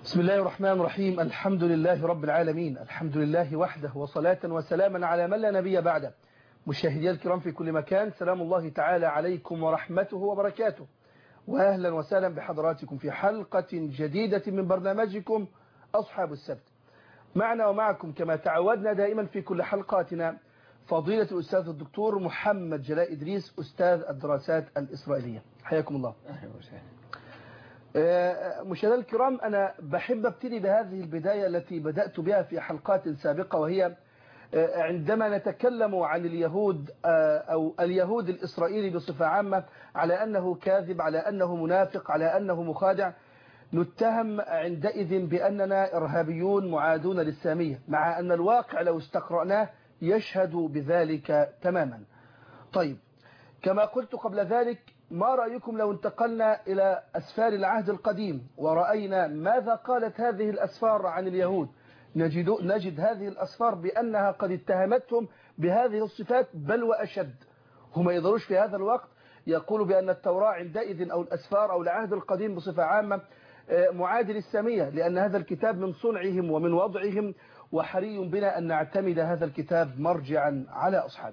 بسم الله الرحمن الرحيم الحمد لله رب العالمين الحمد لله وحده وصلاة وسلاما على من لا نبي بعده مشاهدي الكرام في كل مكان سلام الله تعالى عليكم ورحمته وبركاته وأهلا وسهلا بحضراتكم في حلقة جديدة من برنامجكم أصحاب السبت معنا ومعكم كما تعودنا دائما في كل حلقاتنا فضيلة الأستاذ الدكتور محمد جلاء إدريس أستاذ الدراسات الإسرائيلية حياكم الله أهلا وسهلا مشاهدينا الكرام أنا بحب ابتدي بهذه البداية التي بدأت بها في حلقات سابقة وهي عندما نتكلم عن اليهود أو اليهود الإسرائيلي بصفة عامة على أنه كاذب على أنه منافق على أنه مخادع نتهم عندئذ بأننا إرهابيون معادون للسامية مع أن الواقع لو استقرأناه يشهد بذلك تماما طيب كما قلت قبل ذلك ما رأيكم لو انتقلنا إلى أسفار العهد القديم ورأينا ماذا قالت هذه الأسفار عن اليهود نجد, نجد هذه الأسفار بأنها قد اتهمتهم بهذه الصفات بل وأشد هم ما يقدروش في هذا الوقت يقولوا بأن التوراة عندئذ أو الأسفار أو العهد القديم بصفة عامة معادل السامية لأن هذا الكتاب من صنعهم ومن وضعهم وحري بنا أن نعتمد هذا الكتاب مرجعا على أصحابه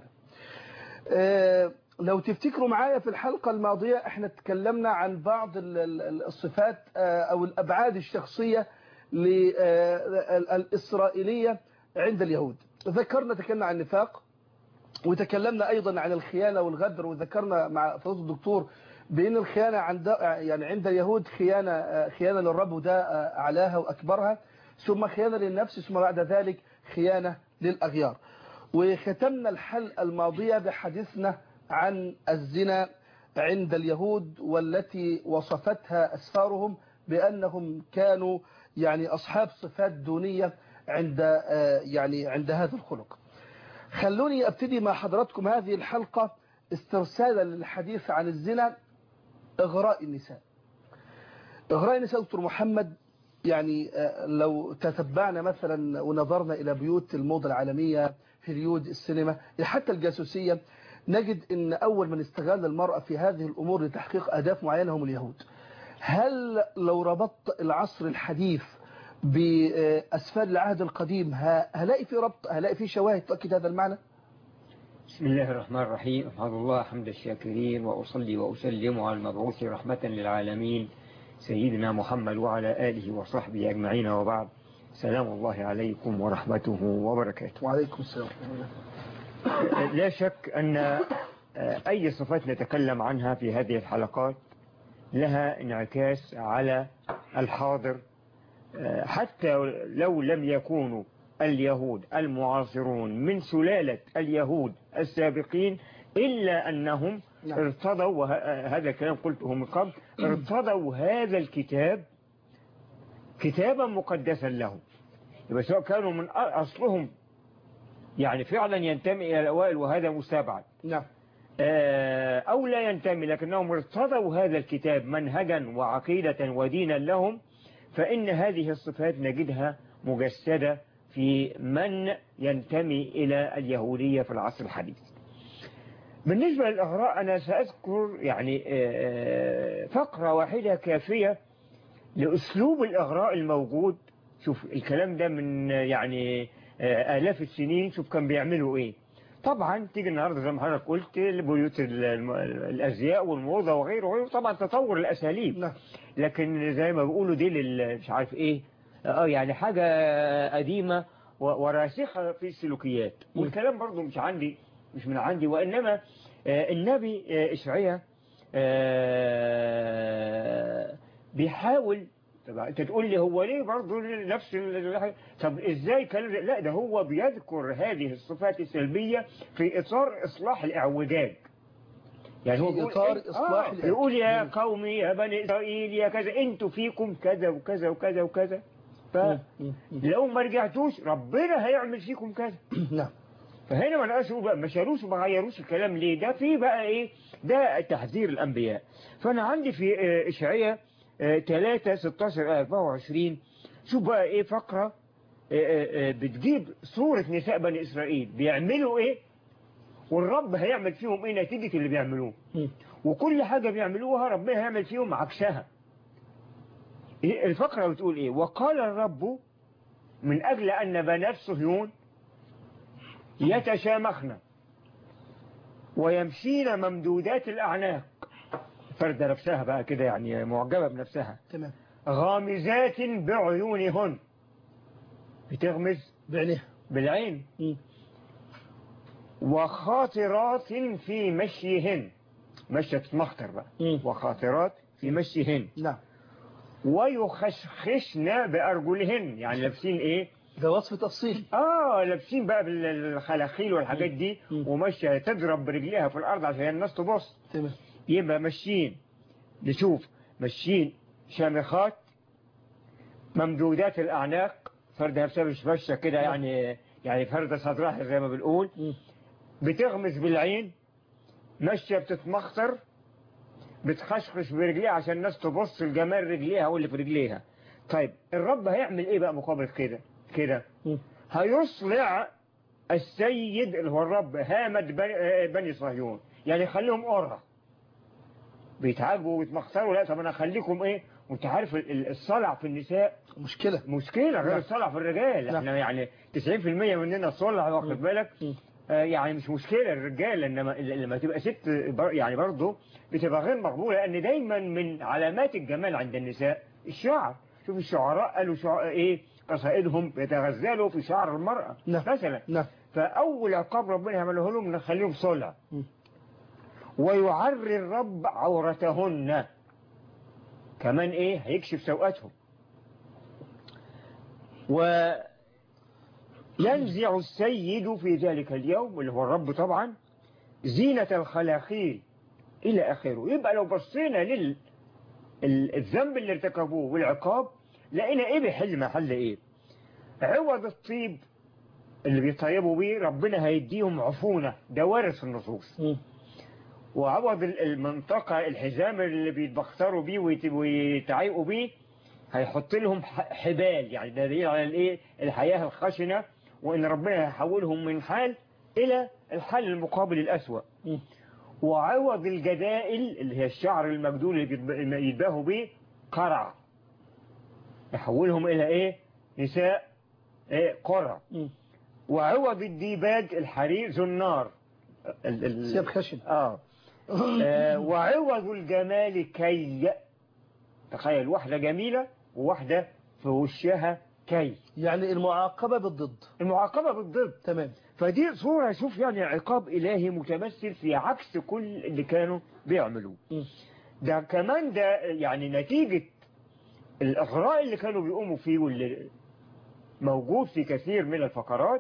لو تفتكروا معايا في الحلقة الماضية احنا تكلمنا عن بعض الصفات أو الأبعاد الشخصية الإسرائيلية عند اليهود ذكرنا تكلمنا عن النفاق وتكلمنا أيضا عن الخيانة والغدر وذكرنا مع فضيله الدكتور بأن الخيانة عند يعني عند اليهود خيانة خيانة للرب وده أعلاها وأكبرها ثم خيانة للنفس ثم بعد ذلك خيانة للأغيار وختمنا الحلقة الماضية بحديثنا عن الزنا عند اليهود والتي وصفتها أسفارهم بأنهم كانوا يعني أصحاب صفات دونية عند يعني عند هذا الخلق خلوني أبتدي مع حضراتكم هذه الحلقة استرسالا للحديث عن الزنا إغراء النساء إغراء النساء دكتور محمد يعني لو تتبعنا مثلا ونظرنا إلى بيوت الموضة العالمية هوليود السينما حتى الجاسوسية نجد ان اول من استغل المرأة في هذه الامور لتحقيق اهداف معينة هم اليهود هل لو ربطت العصر الحديث باسفار العهد القديم هلاقي في ربط هلاقي في شواهد تؤكد هذا المعنى بسم الله الرحمن الرحيم أحمد الله حمد الشاكرين وأصلي وأسلم على المبعوث رحمة للعالمين سيدنا محمد وعلى آله وصحبه أجمعين وبعد سلام الله عليكم ورحمته وبركاته وعليكم السلام لا شك أن أي صفات نتكلم عنها في هذه الحلقات لها انعكاس على الحاضر حتى لو لم يكونوا اليهود المعاصرون من سلالة اليهود السابقين إلا أنهم نعم. ارتضوا وهذا الكلام قلته من قبل ارتضوا هذا الكتاب كتابا مقدسا لهم يبقى سواء كانوا من أصلهم يعني فعلا ينتمي إلى الأوائل وهذا مستبعد نعم أو لا ينتمي لكنهم ارتضوا هذا الكتاب منهجا وعقيدة ودينا لهم فإن هذه الصفات نجدها مجسدة في من ينتمي إلى اليهودية في العصر الحديث بالنسبة للإغراء أنا سأذكر يعني فقرة واحدة كافية لأسلوب الإغراء الموجود شوف الكلام ده من يعني آلاف السنين شوف كان بيعملوا إيه طبعا تيجي النهاردة زي ما حضرتك قلت بيوت الأزياء والموضة وغيره وغيره طبعا تطور الأساليب نعم لكن زي ما بيقولوا دي لل مش عارف إيه اه يعني حاجة قديمة وراسخة في السلوكيات والكلام برضو مش عندي مش من عندي وإنما النبي إشعياء بيحاول طب انت تقول لي هو ليه برضه نفس ال... طب ازاي كان لا ده هو بيذكر هذه الصفات السلبية في اطار اصلاح الاعوجاج يعني هو في اطار اصلاح آه يقول يا قومي يا بني اسرائيل يا كذا انتوا فيكم كذا وكذا وكذا وكذا فلو ما رجعتوش ربنا هيعمل فيكم كذا نعم فهنا ما نقاش بقى ما شالوش وما غيروش الكلام ليه ده في بقى ايه ده تحذير الانبياء فانا عندي في اشعياء 3 16 24 شوف بقى ايه فقرة بتجيب صورة نساء بني اسرائيل بيعملوا ايه والرب هيعمل فيهم ايه نتيجة اللي بيعملوه وكل حاجة بيعملوها ربنا هيعمل فيهم عكسها الفقرة بتقول ايه وقال الرب من اجل ان بنات صهيون يتشامخن ويمشين ممدودات الاعناق فردة نفسها بقى كده يعني معجبة بنفسها تمام غامزات بعيونهن بتغمز بعينيها بالعين مم. وخاطرات في مشيهن مشية تتمخطر بقى مم. وخاطرات في مشيهن نعم ويخشخشن بأرجلهن يعني لابسين ايه ده وصف تفصيل اه لابسين بقى بالخلاخيل والحاجات دي مم. وماشية تضرب برجليها في الأرض عشان الناس تبص تمام يبقى ماشيين نشوف ماشيين شامخات ممدودات الأعناق فردة نفسها مش ماشية كده يعني يعني فردة صدرها زي ما بنقول مم. بتغمز بالعين ماشية بتتمخطر بتخشخش برجليها عشان الناس تبص لجمال رجليها واللي في رجليها طيب الرب هيعمل ايه بقى مقابل كده كده مم. هيصلع السيد اللي هو الرب هامد بني, آه، بني صهيون يعني يخليهم قرة بيتعاجبوا ويتمخطروا لا طب انا اخليكم ايه وانت عارف ال- ال- الصلع في النساء مشكلة مشكلة غير نعم. الصلع في الرجال نعم. احنا يعني 90% مننا صلع واخد بالك مم. آه، يعني مش مشكلة الرجال انما لما تبقى ست بر- يعني برضه بتبقى غير مقبولة لان دايما من علامات الجمال عند النساء الشعر شوف الشعراء قالوا شعر ايه قصائدهم يتغزلوا في شعر المرأة نعم. مثلا نعم فاول عقاب ربنا يعمله لهم نخليهم صلع مم. ويعري الرب عورتهن كمان ايه هيكشف سوءاتهم وينزع السيد في ذلك اليوم اللي هو الرب طبعا زينة الخلاخيل إلى آخره يبقى لو بصينا لل ال- الذنب اللي ارتكبوه والعقاب لقينا إيه بيحل محل إيه عوض الطيب اللي بيطيبوا بيه ربنا هيديهم عفونة ده وارث النصوص مم. وعوض ال- المنطقة الحزام اللي بيتبختروا بيه ويت- ويتعايقوا بيه هيحط لهم ح- حبال يعني ده دليل على الايه الحياة الخشنة وان ربنا هيحولهم من حال الى الحال المقابل الاسوأ مم. وعوض الجدائل اللي هي الشعر المجدول اللي بيتب- يتباهوا بيه قرع يحولهم الى ايه نساء ايه قرع مم. وعوض الديباج الحرير ذو النار ال- ال- ثياب خشن آه. آه وعوض الجمال كي تخيل واحدة جميلة وواحدة في وشها كي يعني المعاقبة بالضد المعاقبة بالضد تمام فدي صورة شوف يعني عقاب إلهي متمثل في عكس كل اللي كانوا بيعملوه مم. ده كمان ده يعني نتيجة الإغراء اللي كانوا بيقوموا فيه واللي موجود في كثير من الفقرات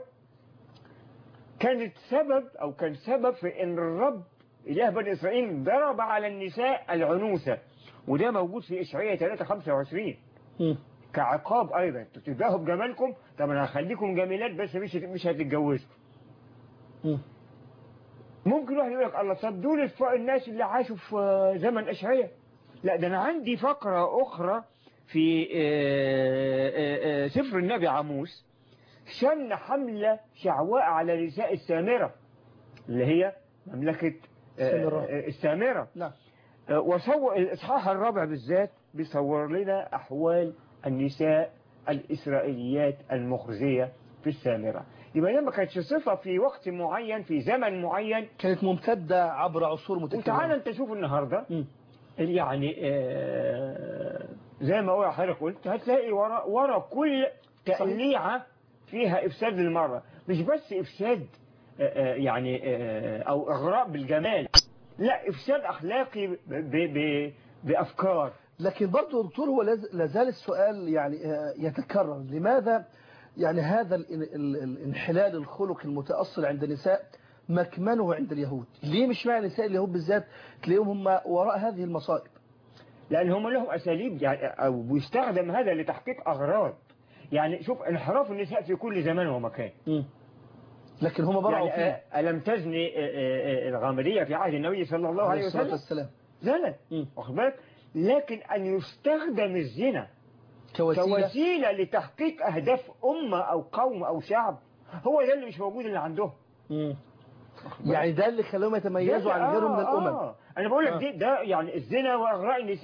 كانت سبب أو كان سبب في أن الرب إله بني إسرائيل ضرب على النساء العنوسة وده موجود في إشعياء 3 25 مم. كعقاب أيضا انتوا تتباهوا بجمالكم طب أنا هخليكم جميلات بس مش مش هتتجوزوا مم. ممكن واحد يقول لك الله طب دول الف- الناس اللي عاشوا في زمن أشعياء لا ده أنا عندي فقرة أخرى في آه، آه، آه، سفر النبي عاموس شن حملة شعواء على نساء السامرة اللي هي مملكة آه، السامرة. آه، السامرة نعم آه، وصور الإصحاح الرابع بالذات بيصور لنا أحوال النساء الإسرائيليات المخزية في السامرة يبقى ده ما كانتش صفة في وقت معين في زمن معين كانت ممتدة عبر عصور وتعالى متكررة انت شوف النهاردة مم. يعني آه، زي ما هو حضرتك قلت هتلاقي ورا ورا كل تقليعة فيها إفساد للمرة مش بس إفساد آه، آه، يعني آه، أو إغراء بالجمال لا إفساد أخلاقي ب- ب- بأفكار لكن برضه يا دكتور هو لاز- لازال السؤال يعني آه، يتكرر لماذا يعني هذا ال- ال- الانحلال الخلقي المتأصل عند النساء مكمنه عند اليهود ليه مش معنى نساء اليهود بالذات تلاقيهم هم وراء هذه المصائب لأن هم لهم أساليب يعني أو بيستخدم هذا لتحقيق أغراض يعني شوف انحراف النساء في كل زمان ومكان لكن هم برعوا يعني فيه آه، ألم تزني آه، آه، آه، الغامدية في عهد النبي صلى الله عليه الصلاة وسلم والسلام زنت مم. واخد بالك لكن أن يستخدم الزنا كوسيلة كوسيلة لتحقيق أهداف أمة أو قوم أو شعب هو ده اللي مش موجود اللي عندهم مم. يعني ده اللي خلاهم يتميزوا عن غيرهم من آه، الأمم آه. أنا بقول لك آه. دي ده يعني الزنا وإغراء النساء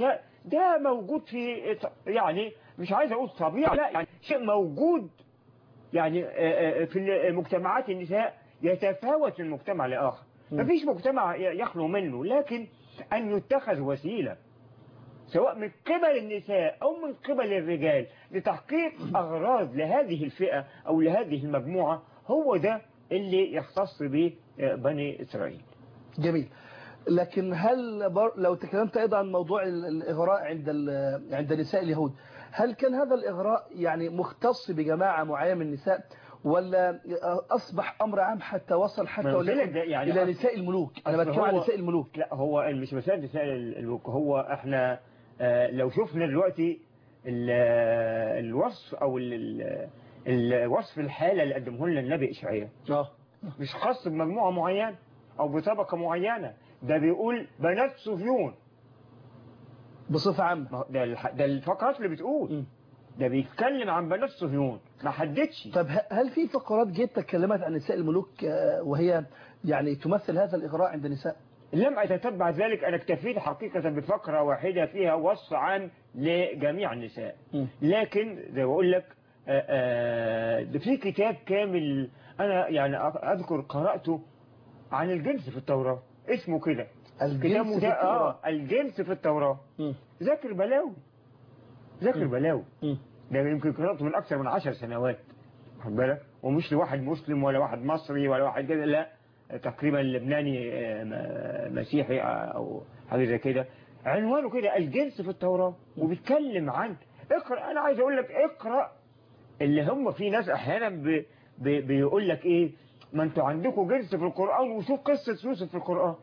ده موجود في يعني مش عايز اقول طبيعة لا يعني شيء موجود يعني آه، آه، في مجتمعات النساء يتفاوت من مجتمع لآخر م. مفيش مجتمع يخلو منه لكن أن يتخذ وسيلة سواء من قبل النساء أو من قبل الرجال لتحقيق أغراض لهذه الفئة أو لهذه المجموعة هو ده اللي يختص به آه، بني إسرائيل جميل لكن هل بر... لو تكلمت أيضا عن موضوع ال- الإغراء عند ال... عند نساء اليهود هل كان هذا الإغراء يعني مختص بجماعة معينة من النساء ولا أصبح أمر عام حتى وصل حتى ما قلت لك وليكن ده يعني إلى أصل- نساء الملوك أنا أصل بتكلم عن هو- نساء الملوك لا هو مش مسألة نساء الملوك هو احنا آه، لو شفنا دلوقتي ال- آه، الوصف او ال- ال- الوصف الحالة اللي قدمه لنا النبي إشعياء اه مش خاص بمجموعة معينة أو بطبقة معينة ده بيقول بنات صهيون بصفة عامة ما هو ده الح- ده الفقرات اللي بتقول م. ده بيتكلم عن بنات صهيون ما حددش طب ه- هل في فقرات جيت تكلمت عن نساء الملوك آه، وهي يعني تمثل هذا الإغراء عند النساء لم أتتبع ذلك أنا اكتفيت حقيقة بفقرة واحدة فيها وصف عام لجميع النساء م. لكن زي ما بقول لك آه، آه، ده في كتاب كامل أنا يعني أ- أذكر قرأته عن الجنس في التوراة اسمه كده الجنس كتاب في مدا- التوراة. آه الجنس في التوراة م. ذاكر بلاوي ذاكر م. بلاوي م. ده يمكن قرأته من أكثر من عشر سنوات واخد بالك ومش لواحد مسلم ولا واحد مصري ولا واحد كده لا تقريبا لبناني آه، م- مسيحي آه، أو حاجة زي كده عنوانه كده الجنس في التوراة وبيتكلم عن اقرأ أنا عايز أقول لك اقرأ اللي هم في ناس أحيانا ب... ب... بيقول لك إيه ما أنتوا عندكم جنس في القرآن وشوف قصة يوسف في القرآن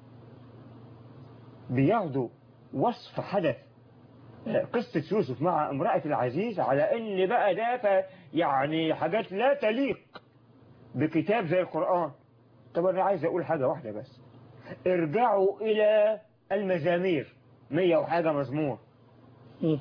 بياخدوا وصف حدث قصة يوسف مع امرأة العزيز على ان بقى ده ف- يعني حاجات لا تليق بكتاب زي القرآن طب انا عايز اقول حاجة واحدة بس ارجعوا الى المزامير مية وحاجة مزمور م.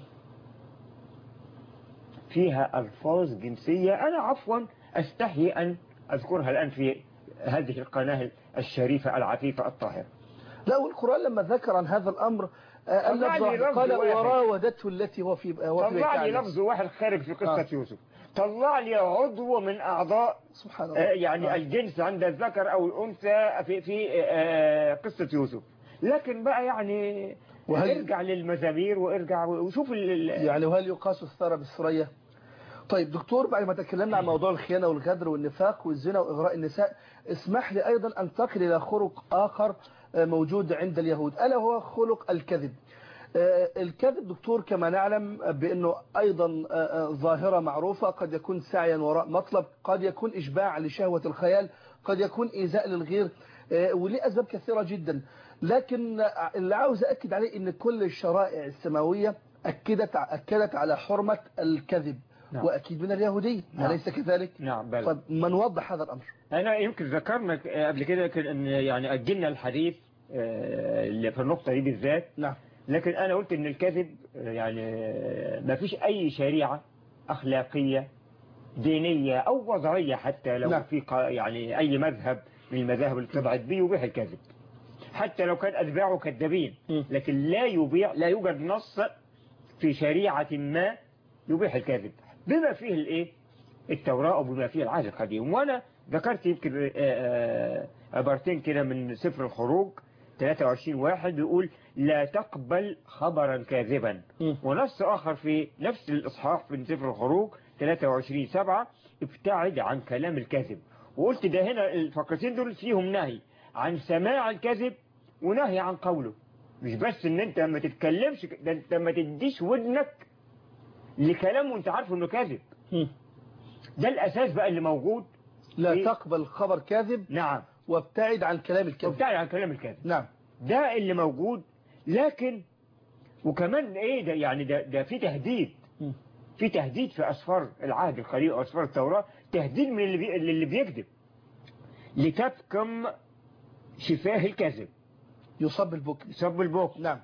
فيها الفاظ جنسية انا عفوا استحي ان اذكرها الان في هذه القناة الشريفة العفيفة الطاهرة لا والقرآن لما ذكر عن هذا الأمر آه، قال طلع لي لفظ لفظ قال واحد. وراودته التي هو في هو في بيتها طلع عن لي نفسه. لفظ واحد خارج في قصة آه. يوسف طلع لي عضو من اعضاء سبحان آه، الله يعني آه. الجنس عند الذكر او الانثى في في آه، قصه يوسف لكن بقى يعني وهل- ارجع للمزامير وارجع وشوف ال- ال- يعني وهل يقاس الثرى بالثريا طيب دكتور بعد ما تكلمنا عن موضوع الخيانة والغدر والنفاق والزنا وإغراء النساء اسمح لي أيضا أنتقل إلى خلق آخر آه، موجود عند اليهود ألا هو خلق الكذب آه، الكذب دكتور كما نعلم بأنه أيضا آه، آه، ظاهرة معروفة قد يكون سعيا وراء مطلب قد يكون إشباع لشهوة الخيال قد يكون إيذاء للغير آه، وليه أسباب كثيرة جدا لكن آه، اللي عاوز أكد عليه أن كل الشرائع السماوية أكدت أكدت على حرمة الكذب نعم. وأكيد من اليهودية نعم. أليس كذلك؟ نعم بل طيب ما نوضح هذا الأمر انا يمكن ذكرنا قبل كده كان ان يعني اجلنا الحديث آه، اللي في النقطه دي بالذات نعم لكن انا قلت ان الكذب آه، يعني آه، ما فيش اي شريعه اخلاقيه دينيه او وضعيه حتى لو نعم. في قا- يعني اي مذهب من المذاهب اللي طلعت به يبيح الكذب حتى لو كان اتباعه كذابين م. لكن لا يبيع لا يوجد نص في شريعه ما يبيح الكذب بما فيه الايه التوراة أو بما فيه العهد القديم وأنا ذكرت يمكن آه، آه، عبارتين كده من سفر الخروج 23 واحد بيقول لا تقبل خبرا كاذبا م. ونص آخر في نفس الإصحاح في سفر الخروج 23 سبعة ابتعد عن كلام الكذب وقلت ده هنا الفقرتين دول فيهم نهي عن سماع الكذب ونهي عن قوله مش بس ان انت ما تتكلمش ده انت ما تديش ودنك لكلام وانت عارف انه كاذب م. ده الأساس بقى اللي موجود لا إيه؟ تقبل خبر كاذب نعم وابتعد عن كلام الكذب وابتعد عن كلام الكاذب نعم ده اللي موجود لكن وكمان ايه ده يعني ده, ده في تهديد م. في تهديد في أسفار العهد القديم أو أسفار التوراة تهديد من اللي, بي اللي بيكذب لتبكم شفاه الكذب يصب البك سب البوك نعم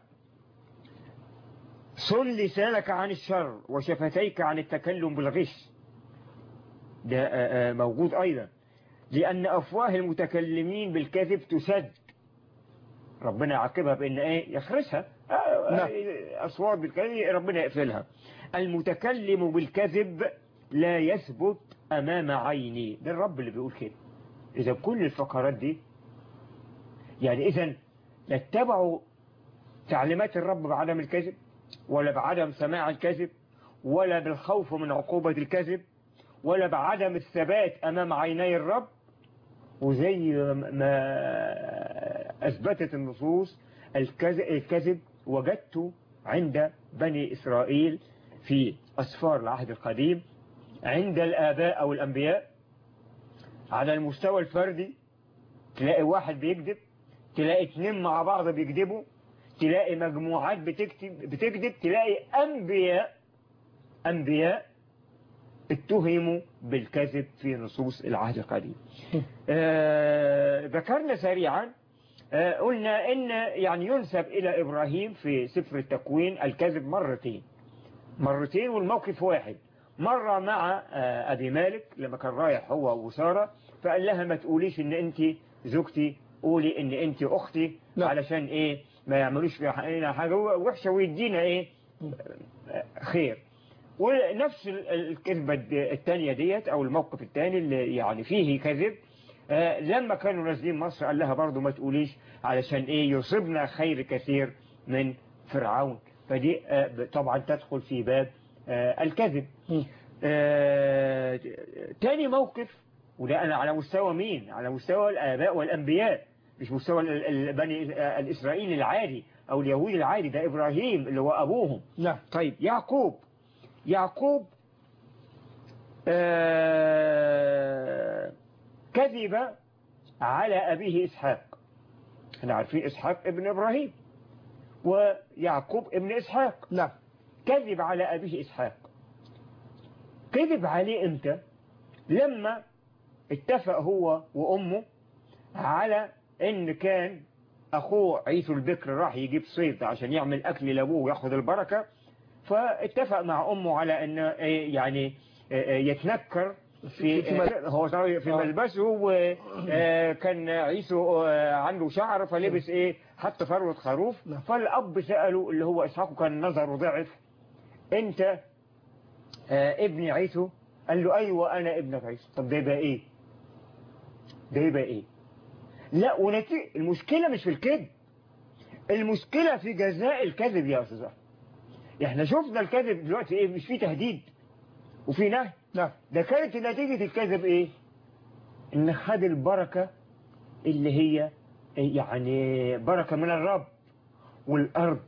صن لسانك عن الشر وشفتيك عن التكلم بالغش ده آه، آه، موجود أيضا لأن أفواه المتكلمين بالكذب تسد ربنا يعاقبها بان ايه يخرسها آه، نعم. اصوات بالكلام ربنا يقفلها المتكلم بالكذب لا يثبت امام عيني ده الرب اللي بيقول كده اذا كل الفقرات دي يعني اذا يتبعوا تعليمات الرب بعدم الكذب ولا بعدم سماع الكذب ولا بالخوف من عقوبة الكذب ولا بعدم الثبات أمام عيني الرب وزي ما أثبتت النصوص الكذب, الكذب وجدت عند بني إسرائيل في أسفار العهد القديم عند الآباء أو الأنبياء على المستوى الفردي تلاقي واحد بيكذب تلاقي اتنين مع بعض بيكذبوا تلاقي مجموعات بتكتب بتكذب تلاقي أنبياء أنبياء اتهموا بالكذب في نصوص العهد القديم آه ذكرنا سريعا آه قلنا ان يعني ينسب الى ابراهيم في سفر التكوين الكذب مرتين مرتين والموقف واحد مرة مع آه ابي مالك لما كان رايح هو وسارة فقال لها ما تقوليش ان انت زوجتي قولي ان انت اختي لا. علشان ايه ما يعملوش فينا حاجة وحشة ويدينا ايه آه، خير ونفس ال- الكذبة الد- التانية ديت او الموقف التاني اللي يعني فيه كذب آه، لما كانوا نازلين مصر قال لها برضو ما تقوليش علشان ايه يصيبنا خير كثير من فرعون فدي آه، ب- طبعا تدخل في باب آه، الكذب مم. آه، تاني موقف وده أنا على مستوى مين على مستوى الآباء والأنبياء مش مستوى ال- ال- بني آه، الإسرائيلي العادي أو اليهودي العادي ده إبراهيم اللي هو أبوهم نعم طيب يعقوب يعقوب آه، كذب على أبيه إسحاق احنا عارفين إسحاق ابن إبراهيم ويعقوب ابن إسحاق نعم كذب على أبيه إسحاق كذب عليه إمتى لما اتفق هو وأمه على إن كان أخوه عيسو البكر راح يجيب صيد عشان يعمل أكل لأبوه وياخد البركة فاتفق مع أمه على إن إيه يعني إيه يتنكر في, في مل- هو صار في آه. ملبسه وكان عيسو آه، عنده شعر فلبس ايه حط فروة خروف نعم. فالأب سأله اللي هو إسحاق كان نظره ضعف أنت آه، ابن عيسو قال له أيوة أنا ابنك عيسو طب ده يبقى إيه ده يبقى إيه لا ونتيجة المشكلة مش في الكذب المشكلة في جزاء الكذب يا أستاذ أحمد. احنا شفنا الكذب دلوقتي ايه مش فيه تهديد وفي نهي نعم ده كانت نتيجة الكذب ايه ان خد البركة اللي هي يعني بركة من الرب والارض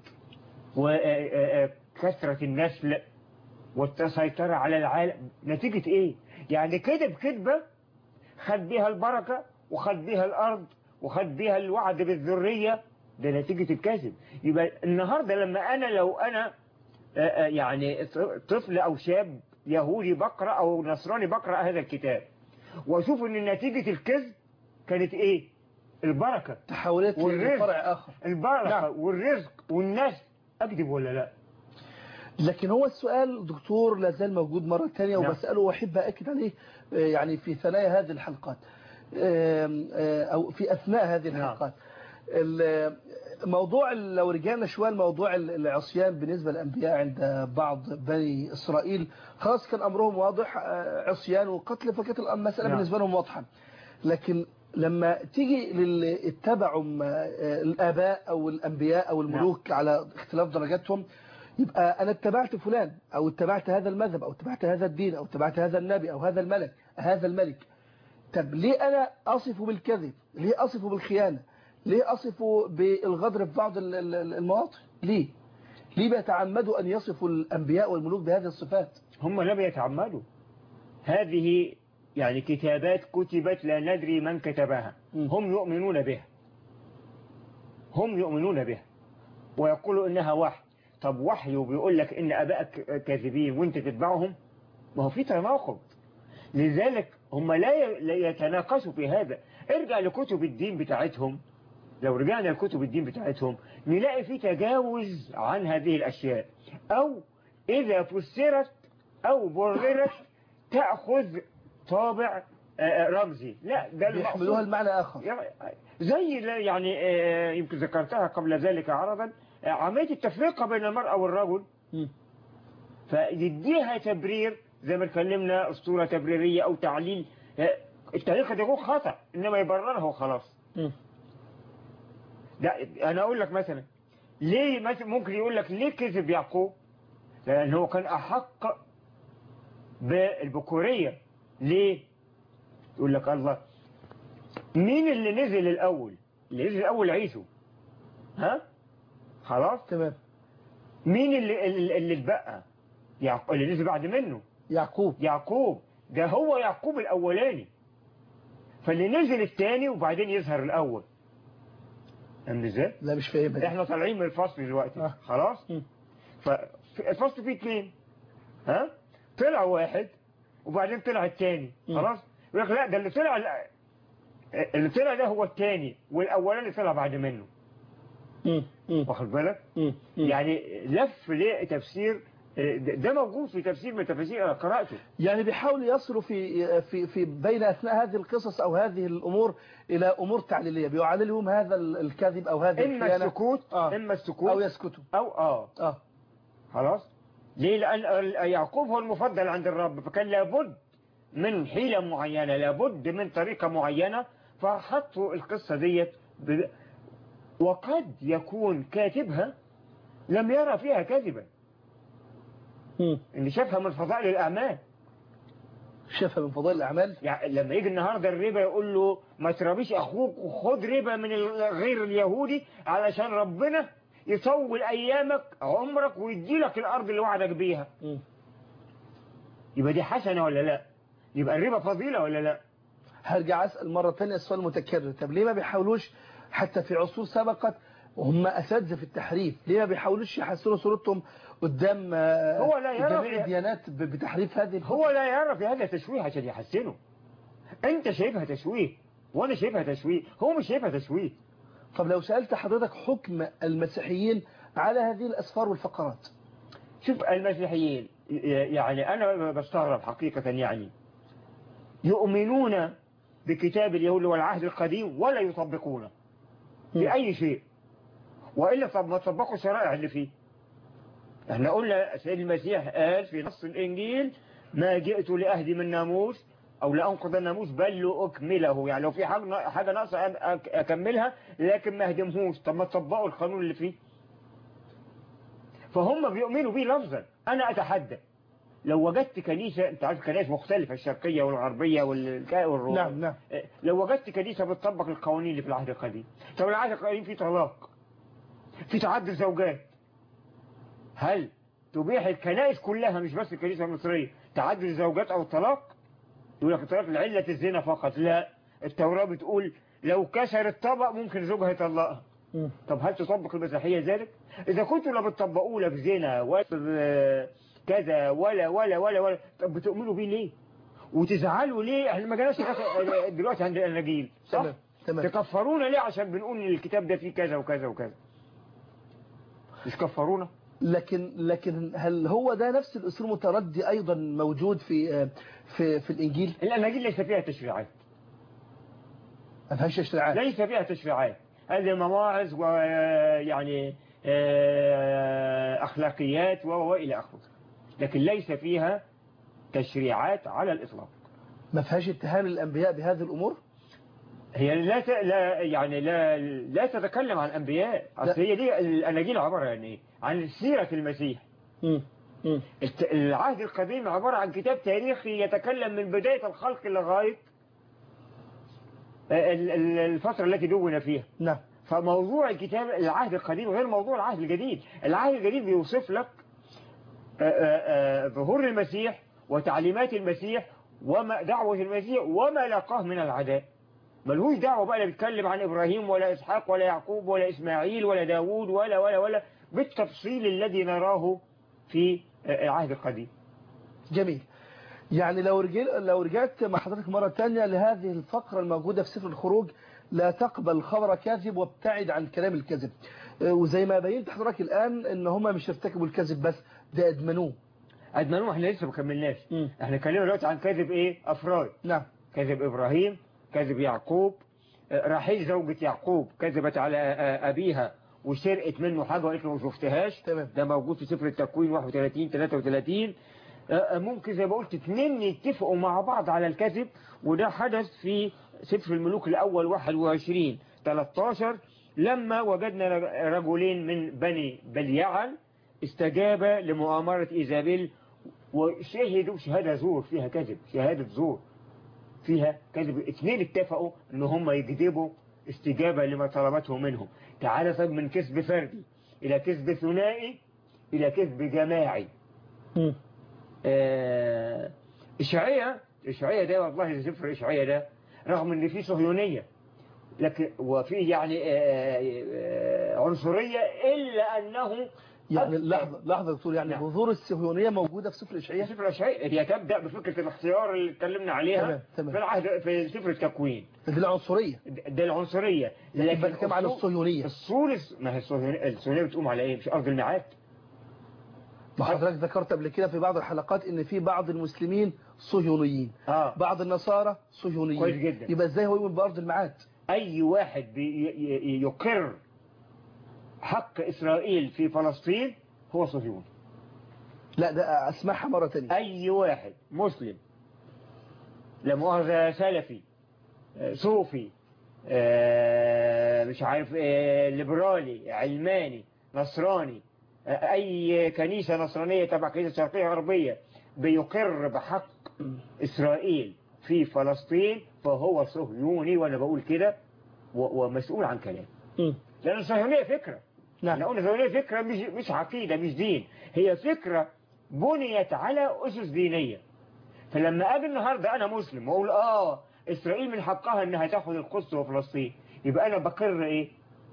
وكثرة النسل والسيطرة على العالم نتيجة ايه يعني كذب كذبة خد بيها البركة وخد بيها الارض وخد بيها الوعد بالذرية ده نتيجة الكذب يبقى النهاردة لما انا لو انا آه، آه، يعني طفل او شاب يهودي بقرأ او نصراني بقرأ هذا الكتاب واشوف ان نتيجة الكذب كانت ايه البركة تحولت والرزق. لفرع آخر البركة نعم. والرزق والناس اكذب ولا لا لكن هو السؤال دكتور لا زال موجود مرة ثانية نعم. وبسأله وأحب أكد عليه آه، يعني في ثنايا هذه الحلقات آم، آه، أو في أثناء هذه نعم. الحلقات ال- موضوع ال- لو رجعنا شوية لموضوع ال- العصيان بالنسبة للأنبياء عند بعض بني إسرائيل خلاص كان أمرهم واضح آه، عصيان وقتل فكانت المسألة نعم. بالنسبة لهم واضحة لكن لما تيجي للي اتبعوا م- آه، الآباء أو الأنبياء أو الملوك على اختلاف درجاتهم يبقى أنا اتبعت فلان أو اتبعت هذا المذهب أو اتبعت هذا الدين أو اتبعت هذا النبي أو هذا الملك هذا الملك طب ليه أنا أصفه بالكذب ليه أصفه بالخيانة ليه أصفه بالغدر في بعض ال- ال- المواطن ليه ليه بيتعمدوا أن يصفوا الأنبياء والملوك بهذه الصفات هم لم يتعمدوا هذه يعني كتابات كتبت لا ندري من كتبها مم. هم يؤمنون بها هم يؤمنون بها ويقولوا إنها وحي طب وحي وبيقول لك إن أبائك كاذبين وانت تتبعهم ما هو في تناقض لذلك هم لا ي- لا يتناقشوا في هذا ارجع لكتب الدين بتاعتهم لو رجعنا لكتب الدين بتاعتهم نلاقي في تجاوز عن هذه الأشياء أو إذا فسرت أو بررت تأخذ طابع آه، رمزي لا ده بيحملوها المقصود المعنى آخر يعني- زي لا- يعني آه، يمكن ذكرتها قبل ذلك عرضا آه، عملية التفرقة بين المرأة والرجل مم. فيديها تبرير زي ما اتكلمنا اسطوره تبريريه او تعليل آه، التعليل قد يكون خطا انما يبرره وخلاص مم. ده انا اقول لك مثلا ليه مثلا ممكن يقول لك ليه كذب يعقوب لان هو كان احق بالبكوريه ليه يقول لك الله مين اللي نزل الاول اللي نزل الاول عيسو ها خلاص تمام مين اللي اللي اللي اتبقى يعقوب اللي نزل بعد منه يعقوب يعقوب ده هو يعقوب الأولاني فاللي نزل الثاني وبعدين يظهر الأول فاهم ازاي؟ لا مش فاهمها دي. احنا طالعين من الفصل دلوقتي آه. خلاص؟ مم. فالفصل فيه اثنين ها؟ طلع واحد وبعدين طلع الثاني مم. خلاص؟ يقول لك لا ده اللي طلع اللي طلع ده هو الثاني والأولاني طلع بعد منه مم. مم. واخد بالك؟ مم. مم. يعني لف لتفسير ده ده موجود في تفسير من تفاسير أنا قرأته يعني بيحاولوا يصلوا في في في بين اثناء هذه القصص او هذه الامور الى امور تعليليه بيعللهم هذا ال- الكذب او هذه إما الخيانه السكوت آه. إما السكوت او يسكتوا أو آه اه خلاص ليه لأن يعقوب هو المفضل عند الرب فكان لابد من حيلة معينة لابد من طريقة معينة فحطوا القصة ديت ب... وقد يكون كاتبها لم يرى فيها كذبا مم. اللي شافها من فضائل الأعمال شافها من فضائل الاعمال يعني لما يجي النهارده الربا يقول له ما تربيش اخوك وخد ربا من غير اليهودي علشان ربنا يطول ايامك عمرك ويدي لك الارض اللي وعدك بيها مم. يبقى دي حسنه ولا لا يبقى الربا فضيله ولا لا هرجع اسال مره ثانيه السؤال المتكرر طب ليه ما بيحاولوش حتى في عصور سبقت وهم اساتذه في التحريف ليه ما بيحاولوش يحسنوا صورتهم قدام آه، هو لا يرى جميع في- الديانات ب- بتحريف هذه هو لا يعرف هذا تشويه عشان يحسنه انت شايفها تشويه وانا شايفها تشويه هو مش شايفها تشويه طب لو سالت حضرتك حكم المسيحيين على هذه الاسفار والفقرات شوف المسيحيين يعني أنا بستغرب حقيقة يعني يؤمنون بكتاب اليهود والعهد القديم ولا يطبقونه بأي شيء وإلا طب ما طبقوا الشرائع اللي فيه احنا قلنا سيد المسيح قال في نص الإنجيل ما جئت لأهدم الناموس أو لأنقض الناموس بل لأكمله يعني لو في حاجة حاجة ناقصة أك- أكملها لكن ما هدمهوش طب ما تطبقوا القانون اللي فيه فهم بيؤمنوا بيه لفظا أنا أتحدى لو وجدت كنيسة أنت عارف كنائس مختلفة الشرقية والغربية والكاء والروم نعم نعم لو وجدت كنيسة بتطبق القوانين اللي في العهد القديم طب العهد القديم فيه طلاق في تعدد زوجات هل تبيح الكنائس كلها مش بس الكنيسة المصرية تعدد الزوجات أو الطلاق يقول لك الطلاق لعلة الزنا فقط لا التوراة بتقول لو كسر الطبق ممكن زوجها يطلقها مم. طب هل تطبق المسيحية ذلك إذا كنتوا لا بتطبقوا لا في زنا ولا في كذا ولا ولا ولا ولا طب بتؤمنوا بيه ليه وتزعلوا ليه احنا ما جالناش لغاية دلوقتي عند الاناجيل صح تمام تمام تكفرونا ليه عشان بنقول ان الكتاب ده فيه كذا وكذا وكذا مش كفرونا لكن لكن هل هو ده نفس الاسلوب متردي ايضا موجود في في في الانجيل الاناجيل ليس فيها تشريعات ما فيهاش اشتراعات ليس فيها تشريعات هذه مواعظ ويعني آه، اخلاقيات و- والى اخره لكن ليس فيها تشريعات على الاطلاق ما فيهاش اتهام الانبياء بهذه الامور هي لا ت... لا يعني لا لا تتكلم عن انبياء لا. اصل هي دي الاناجيل عباره عن ايه؟ عن سيره المسيح مم. مم. الت- العهد القديم عباره عن كتاب تاريخي يتكلم من بدايه الخلق لغايه ال- ال- الفتره التي دون فيها نعم فموضوع الكتاب العهد القديم غير موضوع العهد الجديد العهد الجديد بيوصف لك آه، آه، آه، ظهور المسيح وتعليمات المسيح وما دعوة المسيح وما لقاه من العداء ملهوش دعوة بقى لا بيتكلم عن إبراهيم ولا إسحاق ولا يعقوب ولا إسماعيل ولا داوود ولا ولا ولا بالتفصيل الذي نراه في آه، العهد القديم جميل يعني لو رجل لو رجعت مع حضرتك مرة تانية لهذه الفقرة الموجودة في سفر الخروج لا تقبل خبر كاذب وابتعد عن كلام الكذب آه، وزي ما بينت حضرتك الآن ان هم مش ارتكبوا الكذب بس ده ادمنوه أدمنوه احنا لسه ما كملناش مم. احنا اتكلمنا دلوقتي عن كذب ايه أفراد نعم كذب إبراهيم كذب يعقوب رحيل زوجة يعقوب كذبت على أبيها وسرقت منه حاجة وقالت له ما شفتهاش تمام. ده موجود في سفر التكوين 31 33 ممكن زي ما قلت اتنين يتفقوا مع بعض على الكذب وده حدث في سفر الملوك الأول 21 13 لما وجدنا رجلين من بني بليعل استجاب لمؤامرة إيزابيل وشهدوا شهادة زور فيها كذب شهادة زور فيها كذب اثنين اتفقوا ان هم يكذبوا استجابة لما طلبته منهم تعالى طب من كذب فردي الى كذب ثنائي الى كذب جماعي مم. آه، إشعية إشعية ده والله سفر إشعية ده رغم إن فيه صهيونية لكن وفيه يعني آه، آه، عنصرية إلا أنه يعني أكثر- لحظة لحظة يا دكتور يعني نعم. بذور الصهيونية موجودة في سفر إشعياء سفر إشعية هي تبدأ بفكرة الاختيار اللي اتكلمنا عليها تمام، تمام. في العهد في سفر التكوين دي العنصرية ده العنصرية لكن بتكلم عن الصو- الصهيونية الصول ما هي الصهيونية الصهيونية بتقوم على إيه مش أرض الميعاد ما حضرتك ذكرت قبل كده في بعض الحلقات ان في بعض المسلمين صهيونيين آه بعض النصارى صهيونيين كويس جدا. يبقى ازاي هو يؤمن بارض الميعاد أي واحد بي- ي- ي- يقر حق إسرائيل في فلسطين هو صهيوني لا ده اسمعها مرة تانية أي واحد مسلم لا مؤاخذة سلفي آه، صوفي آه، مش عارف آه، ليبرالي علماني نصراني آه، أي كنيسة نصرانية تبع كنيسة شرقية غربية بيقر بحق إسرائيل في فلسطين فهو صهيوني وأنا بقول كده و- ومسؤول عن كلام مم. لأن الصهيونية فكرة نعم احنا قلنا الصهيونية فكرة مش مش عقيدة مش دين هي فكرة بنيت على أسس دينية فلما أجي النهاردة أنا مسلم وأقول آه إسرائيل من حقها إنها تاخد القدس وفلسطين يبقى أنا بقر إيه؟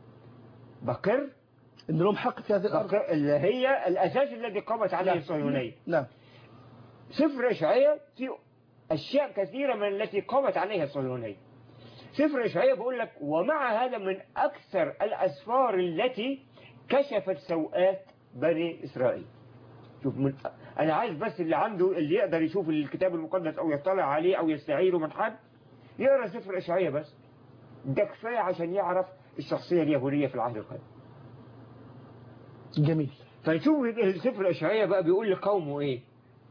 بقر ان لهم حق في هذه الارض بقر اللي هي الأساس الذي قامت عليه نعم. الصهيونية نعم سفر إشعياء في أشياء كثيرة من التي قامت عليها الصهيونية سفر إشعياء بيقول لك ومع هذا من أكثر الأسفار التي كشفت سوءات بني إسرائيل شوف من أنا عايز بس اللي عنده اللي يقدر يشوف الكتاب المقدس أو يطلع عليه أو يستعيره من حد يقرأ سفر إشعياء بس ده كفاية عشان يعرف الشخصية اليهودية في العهد القديم جميل فنشوف سفر إشعياء بقى بيقول لقومه إيه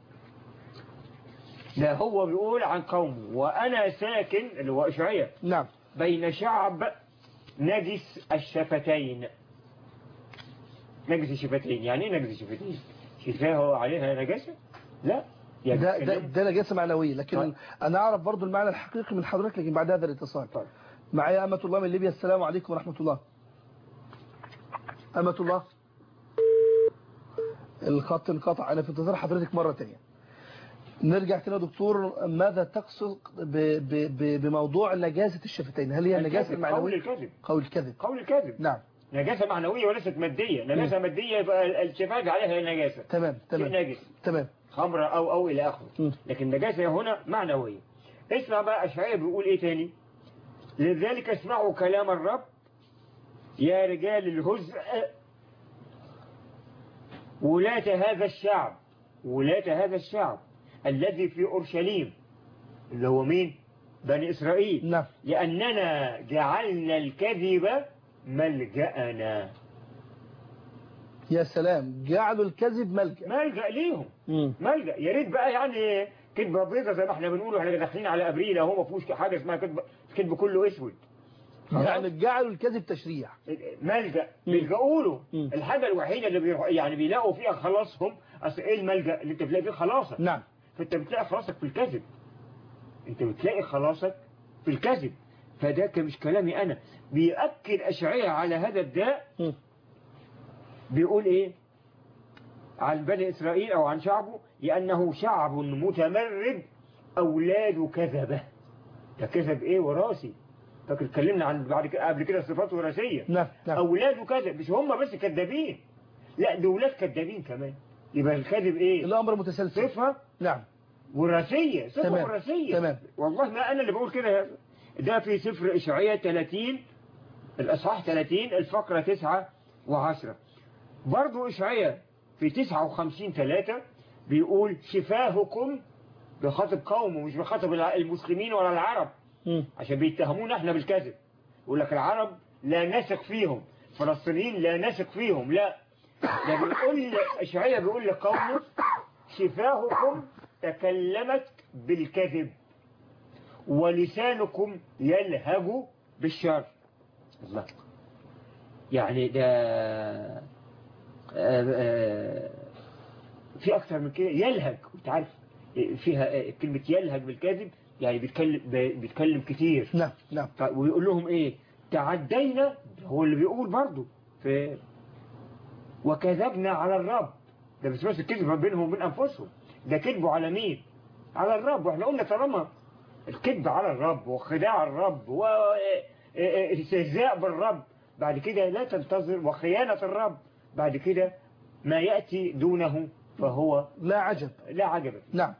ده هو بيقول عن قومه وأنا ساكن اللي هو إشعياء نعم بين شعب نجس الشفتين نجس الشفتين يعني ايه نجس الشفتين شفاه عليها نجاسة لا يعني ده ده بيتكلم- ده نجاسة معنوية لكن طيب. انا اعرف برضو المعنى الحقيقي من حضرتك لكن بعد هذا الاتصال طيب. معايا أمة الله من ليبيا السلام عليكم ورحمة الله أمة الله الخط انقطع أنا في انتظار حضرتك مرة تانية نرجع تاني يا دكتور ماذا تقصد ب ب ب بموضوع نجاسة الشفتين هل هي النجاسة الكذب، قول المعنوية الكذب قول الكذب قول الكذب نعم نجاسة معنوية وليست مادية نجاسة مادية يبقى الشفاة عليها نجاسة تمام شيء تمام نجس تمام خمرة أو أو إلى آخره م. لكن نجاسة هنا معنوية اسمع بقى أشعياء بيقول إيه تاني لذلك اسمعوا كلام الرب يا رجال الهزء ولاة هذا الشعب ولاة هذا الشعب الذي في أورشليم اللي هو مين بني إسرائيل نعم لأننا جعلنا الكذب ملجأنا يا سلام جعلوا الكذب ملجأ ملجأ ليهم مم. ملجأ يا ريت بقى يعني كذبة بيضة زي ما احنا بنقول احنا داخلين على ابريل اهو ما فيهوش حاجة اسمها كذب كذب كله اسود يعني جعلوا الكذب تشريع ملجأ مم. بيلجأوا له مم. الحاجة الوحيدة اللي بيروح يعني بيلاقوا فيها خلاصهم اصل ايه الملجأ اللي انت بتلاقي فيه خلاصك نعم فانت بتلاقي خلاصك في الكذب انت بتلاقي خلاصك في الكذب فده ك- مش كلامي انا بيأكد اشعياء على هذا الداء مم. بيقول ايه عن بني اسرائيل او عن شعبه لانه شعب متمرد اولاد كذبه ده كذب ايه وراثي فاكر اتكلمنا عن بعد كده قبل كده صفات وراثيه نعم نعم اولاد كذب مش هم بس كذابين لا ده اولاد كذابين كمان يبقى الكذب ايه الأمر متسلسل صفه نعم وراثيه صفه تمام. وراثيه تمام. والله ما انا اللي بقول كده ده في سفر اشعياء 30 الاصحاح 30 الفقره 9 و10 برضو اشعياء في 59 3 بيقول شفاهكم بيخاطب قومه مش بيخاطب الع- المسلمين ولا العرب مم. عشان بيتهمونا احنا بالكذب يقول لك العرب لا نثق فيهم فلسطينيين لا نثق فيهم لا ده بيقول اشعياء بيقول لقومه شفاهكم تكلمت بالكذب ولسانكم يلهج بالشر الله يعني ده آه، آه، في اكثر من كده يلهج انت عارف فيها آه، كلمة يلهج بالكذب يعني بيتكلم بيتكلم كتير نعم نعم ف- ويقول لهم ايه تعدينا هو اللي بيقول برضه في وكذبنا على الرب ده مش بس الكذب ما بينهم وبين انفسهم ده كذبوا على مين على الرب واحنا قلنا طالما الكذب على الرب وخداع الرب واستهزاء بالرب بعد كده لا تنتظر وخيانة الرب بعد كده ما يأتي دونه فهو لا عجب لا عجب نعم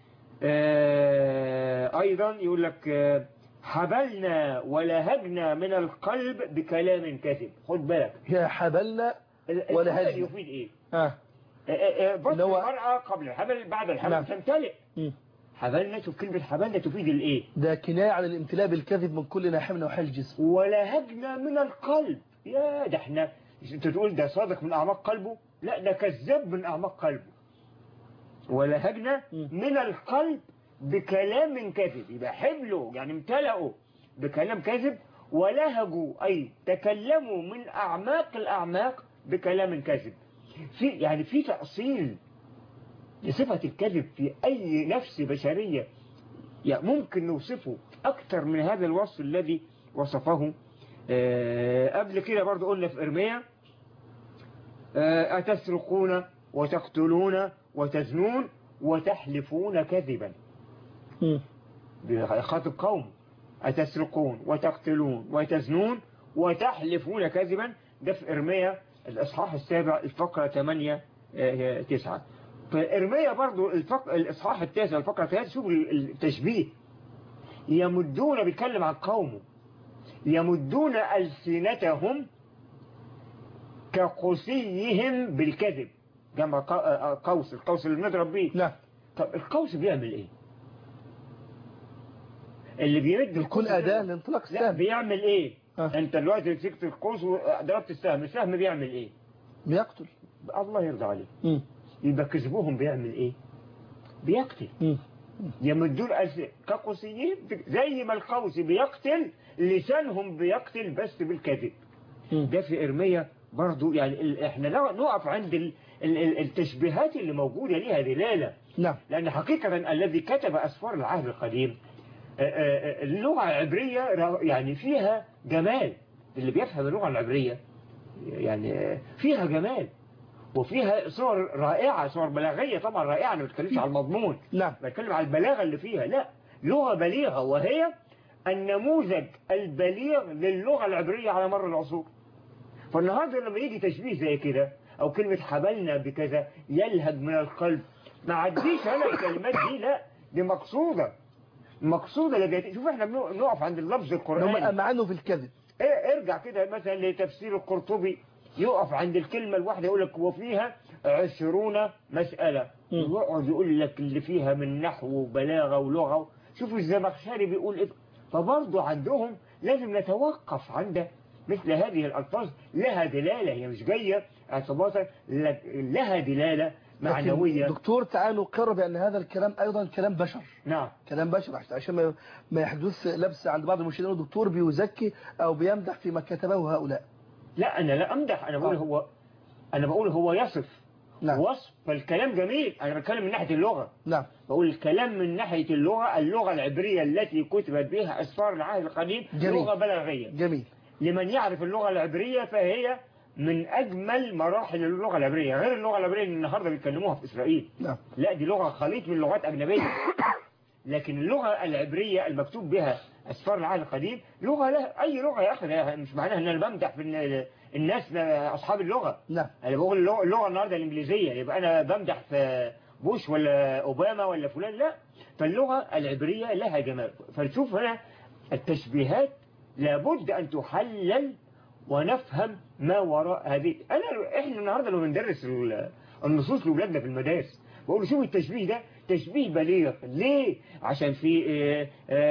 آه، أيضا يقول لك آه، حبلنا ولهجنا من القلب بكلام كذب خد بالك يا حبلنا ال- ولهجنا. الحبل يفيد إيه آه. آه، آه، آه، بطن اللي هو- المرأة قبل الحبل بعد الحبل نعم. تمتلئ مم. حبلنا شوف كلمة حبلنا تفيد الإيه ده كناية عن الامتلاء بالكذب من كل ناحية من نواحي الجسم ولهجنا من القلب يا ده احنا انت تقول ده صادق من أعماق قلبه لا ده كذاب من أعماق قلبه ولهجنا مم. من القلب بكلام كذب يبقى حبلوا يعني امتلأوا بكلام كذب ولهجوا أي تكلموا من أعماق الأعماق بكلام كذب في يعني في تأصيل لصفة الكذب في أي نفس بشرية يعني ممكن نوصفه أكثر من هذا الوصف الذي وصفه آه، قبل كده برضو قلنا في إرميا آه، أتسرقون وتقتلون وتزنون وتحلفون كذبا مم. بخاطب قوم أتسرقون وتقتلون وتزنون وتحلفون كذبا ده في إرميا الإصحاح السابع الفقرة 8 آه، 9 فإرميا برضو الفق... الإصحاح التاسع الفقرة 3 شوف التشبيه يمدون بيتكلم عن قومه يمدون ألسنتهم كقوسيهم بالكذب جمع ق- آه، قوس القوس اللي بنضرب بيه نعم طب القوس بيعمل ايه اللي بيمد كل القوس أداة ده- لانطلاق لا السهم بيعمل ايه آه. انت دلوقتي مسكت القوس وضربت السهم السهم بيعمل ايه بيقتل الله يرضى عليه مم. يبقى كذبهم بيعمل ايه بيقتل مم. يمدون ألس- كقوسيين زي ما القوس بيقتل لسانهم بيقتل بس بالكذب مم. ده في إرميا برضو يعني ال- احنا نق- نقف عند ال- ال- ال- التشبيهات اللي موجودة ليها دلالة نعم لأن حقيقة الذي كتب أسفار العهد القديم آه، آه، اللغة العبرية را- يعني فيها جمال اللي بيفهم اللغة العبرية يعني آه، فيها جمال وفيها صور رائعة صور بلاغية طبعا رائعة أنا ما بتكلمش على المضمون نعم بتكلم على البلاغة اللي فيها لا لغة بليغة وهي النموذج البليغ للغة العبرية على مر العصور فالنهاردة لما يجي تشبيه زي كده أو كلمة حبلنا بكذا يلهج من القلب ما عديش أنا الكلمات دي لا دي مقصودة مقصودة لجأت شوف احنا بنق- بنقف عند اللفظ هم القرآني أمعنوا في الكذب إيه، ارجع كده مثلا لتفسير القرطبي يقف عند الكلمة الواحدة يقول لك وفيها عشرون مسألة مم. ويقعد يقول لك اللي فيها من نحو وبلاغة ولغة شوفوا الزمخشري بيقول ايه فبرضه عندهم لازم نتوقف عند مثل هذه الألفاظ لها دلالة هي مش جاية اعتباطا لك- لها دلالة معنوية لكن دكتور تعال نقر بأن هذا الكلام أيضا كلام بشر نعم كلام بشر عشان- عشان ما- ما يحدث لبس عند بعض المشاهدين الدكتور بيزكي أو بيمدح فيما كتبه هؤلاء لا أنا لا أمدح أنا بقول آه. هو أنا بقول هو يصف نعم وصف فالكلام جميل أنا بتكلم من ناحية اللغة نعم بقول الكلام من ناحية اللغة اللغة العبرية التي كتبت بها أسفار العهد القديم جميل. لغة بلاغية جميل لمن يعرف اللغة العبرية فهي من أجمل مراحل اللغة العبرية غير اللغة العبرية اللي النهاردة بيتكلموها في إسرائيل نعم لا دي لغة خليط من لغات أجنبية لكن اللغة العبرية المكتوب بها أسفار العهد القديم لغة لا أي لغة يا أخي مش معناها أن أنا بمدح في ال- الناس أصحاب اللغة نعم انا بقول اللغه, اللغة النهارده الانجليزيه يبقى انا بمدح في بوش ولا اوباما ولا فلان لا فاللغه العبريه لها جمال فنشوف هنا التشبيهات لابد ان تحلل ونفهم ما وراء هذه انا احنا النهارده لو بندرس ال- النصوص لاولادنا في المدارس بقول له شوف التشبيه ده تشبيه بليغ ليه عشان في آه،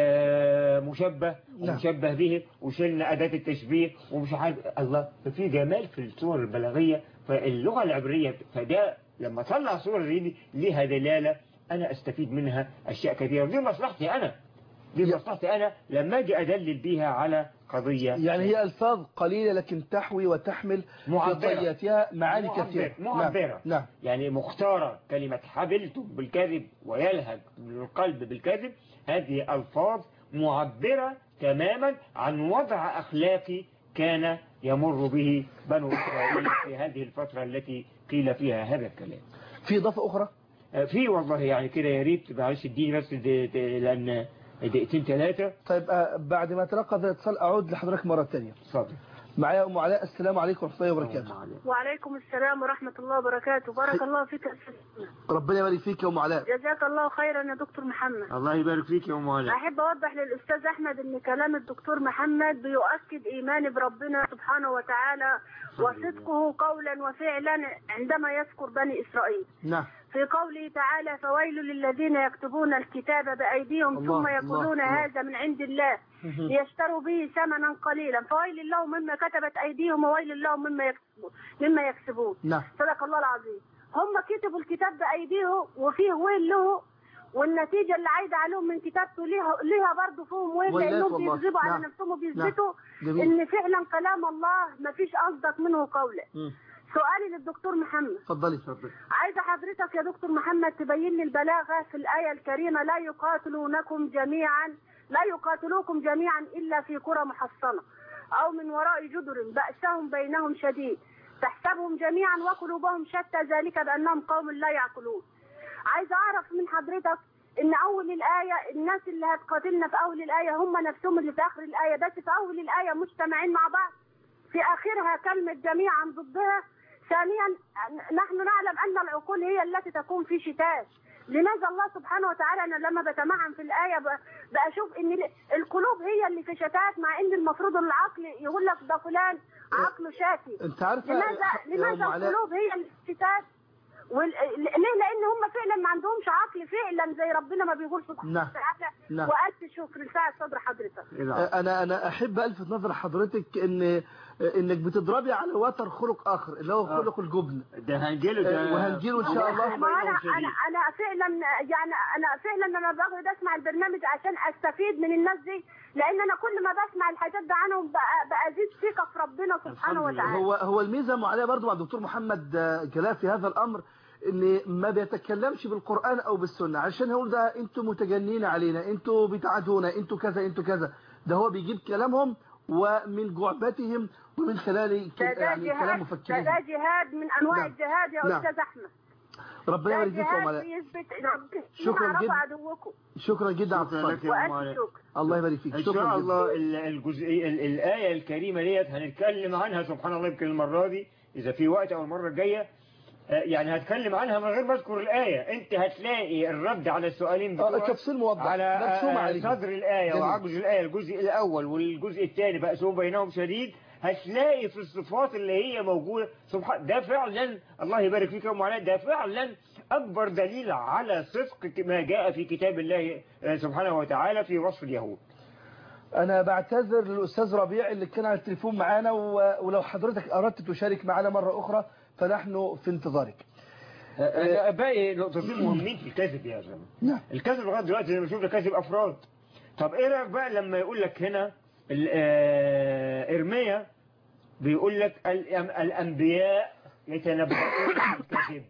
آه، مشبه نعم. ومشبه به وشلنا أداة التشبيه ومش عارف الله ففي جمال في الصور البلاغية فاللغة العبرية فده لما طلع صور دي ليها دلالة أنا أستفيد منها أشياء كثيرة دي مصلحتي أنا دي مصلحتي أنا لما أجي أدلل بيها على قضية يعني هي ألفاظ قليلة لكن تحوي وتحمل في معبرة. طياتها معاني معبرة. كثيرة معبرة نعم. نعم يعني مختارة كلمة حبلت بالكذب ويلهج القلب بالكذب هذه ألفاظ معبرة تماما عن وضع أخلاقي كان يمر به بنو إسرائيل في هذه الفترة التي قيل فيها هذا الكلام في إضافة أخرى آه، في والله يعني كده يا ريت معلش اديني بس د- د- لأن دقيقتين ثلاثة طيب آه، بعد ما تلقى هذا الاتصال أعود لحضرتك مرة ثانية اتفضل معايا أم علاء السلام عليكم ورحمة الله وبركاته وعليكم السلام ورحمة الله وبركاته بارك الله فيك يا أستاذ ربنا يبارك فيك يا أم علاء جزاك الله خيرا يا دكتور محمد الله يبارك فيك يا أم علاء أحب أوضح للأستاذ أحمد أن كلام الدكتور محمد بيؤكد إيماني بربنا سبحانه وتعالى وصدقه قولا وفعلا عندما يذكر بني إسرائيل نعم في قوله تعالى فويل للذين يكتبون الكتاب بأيديهم الله، ثم يقولون الله. هذا من عند الله ليشتروا به ثمنا قليلا فويل لهم مما كتبت أيديهم وويل لهم مما يكسبون مما يكسبون نعم صدق الله العظيم هم كتبوا الكتاب بأيديهم وفيه ويل له والنتيجة اللي عايدة عليهم من كتابته ليها ليها برضه فيهم ويل ويلات لأنهم والله. بيكذبوا على نعم. نفسهم وبيثبتوا جميل إن فعلا كلام الله ما فيش أصدق منه قولا مم. سؤالي للدكتور محمد اتفضلي اتفضلي عايزة حضرتك يا دكتور محمد تبين لي البلاغة في الآية الكريمة لا يقاتلونكم جميعا لا يقاتلوكم جميعا إلا في قرى محصنة أو من وراء جدر بأسهم بينهم شديد تحسبهم جميعا وقلوبهم شتى ذلك بأنهم قوم لا يعقلون عايزة أعرف من حضرتك إن أول الآية الناس اللي هتقاتلنا في أول الآية هم نفسهم اللي في آخر الآية بس في أول الآية مجتمعين مع بعض في آخرها كلمة جميعا ضدها ثانيا نحن نعلم أن العقول هي التي تكون في شتات لماذا الله سبحانه وتعالى أنا لما بتمعن في الآية ب- بأشوف أن ال- القلوب هي اللي في شتات مع أن المفروض العقل يقول لك ده فلان عقله شاتي انت عارفة لماذا يا أم لماذا علاء القلوب هي اللي في شتات وال... ليه لان هم فعلا ما عندهمش عقل فعلا زي ربنا ما بيقول سبحانه نعم. وتعالى نعم. والف شكر لساعة صدر حضرتك انا انا احب الفت نظر حضرتك ان انك بتضربي على وتر خلق اخر اللي هو آه. خلق الجبن ده هنجيله ده وهنجيله إن شاء الله. ما انا انا انا فعلا يعني انا فعلا انا بقعد اسمع البرنامج عشان استفيد من الناس دي لان انا كل ما بسمع الحاجات دي عنهم بأ- بازيد ثقه في ربنا سبحانه الحمد لله. وتعالى هو هو الميزه ام علاء برضه مع الدكتور محمد آه، جلال في هذا الامر ان ما بيتكلمش بالقران او بالسنه عشان هقول ده انتوا متجنين علينا انتوا بتعادونا انتوا كذا انتوا كذا ده هو بيجيب كلامهم ومن جعبتهم ومن خلال ك- ده ده يعني كلام جهاد ده مفكرين ده جهاد من انواع نعم. الجهاد يا نعم. استاذ احمد ربنا ده يبارك فيك يا ام جهاد علاء بيثبت شكراً شكرا جداً. عدوكم شكرا جدا على شكراً لك اتصالك يا أم والف علاء. شكر الله يبارك فيك إن شكرا شاء جدا الله ال- الجزئية ال- الآية الكريمة ديت هنتكلم عنها سبحان الله يمكن المرة دي إذا في وقت أو المرة الجاية آه، يعني هتكلم عنها من غير ما أذكر الآية أنت هتلاقي الرد على السؤالين آه، بتوعك تفصيل موضح على مرسوم آه، عليه صدر الآية جميل. وعجز الآية الجزء الأول والجزء الثاني بأسهم بينهم شديد هتلاقي في الصفات اللي هي موجودة سبحان ده فعلا الله يبارك فيك يا أم علاء ده فعلا أكبر دليل على صدق ما جاء في كتاب الله آه، سبحانه وتعالى في وصف اليهود انا بعتذر للاستاذ ربيع اللي كان على التليفون معانا و- ولو حضرتك اردت تشارك معنا مرة اخرى فنحن في انتظارك أنا باقي نقطتين مهمين في الكذب يا زلمه نعم الكذب لغايه دلوقتي زي ما شفنا كذب افراد طب ايه رايك بقى لما يقول لك هنا ال- آه، ارميا بيقول لك الأم- الانبياء يتنبؤون بالكذب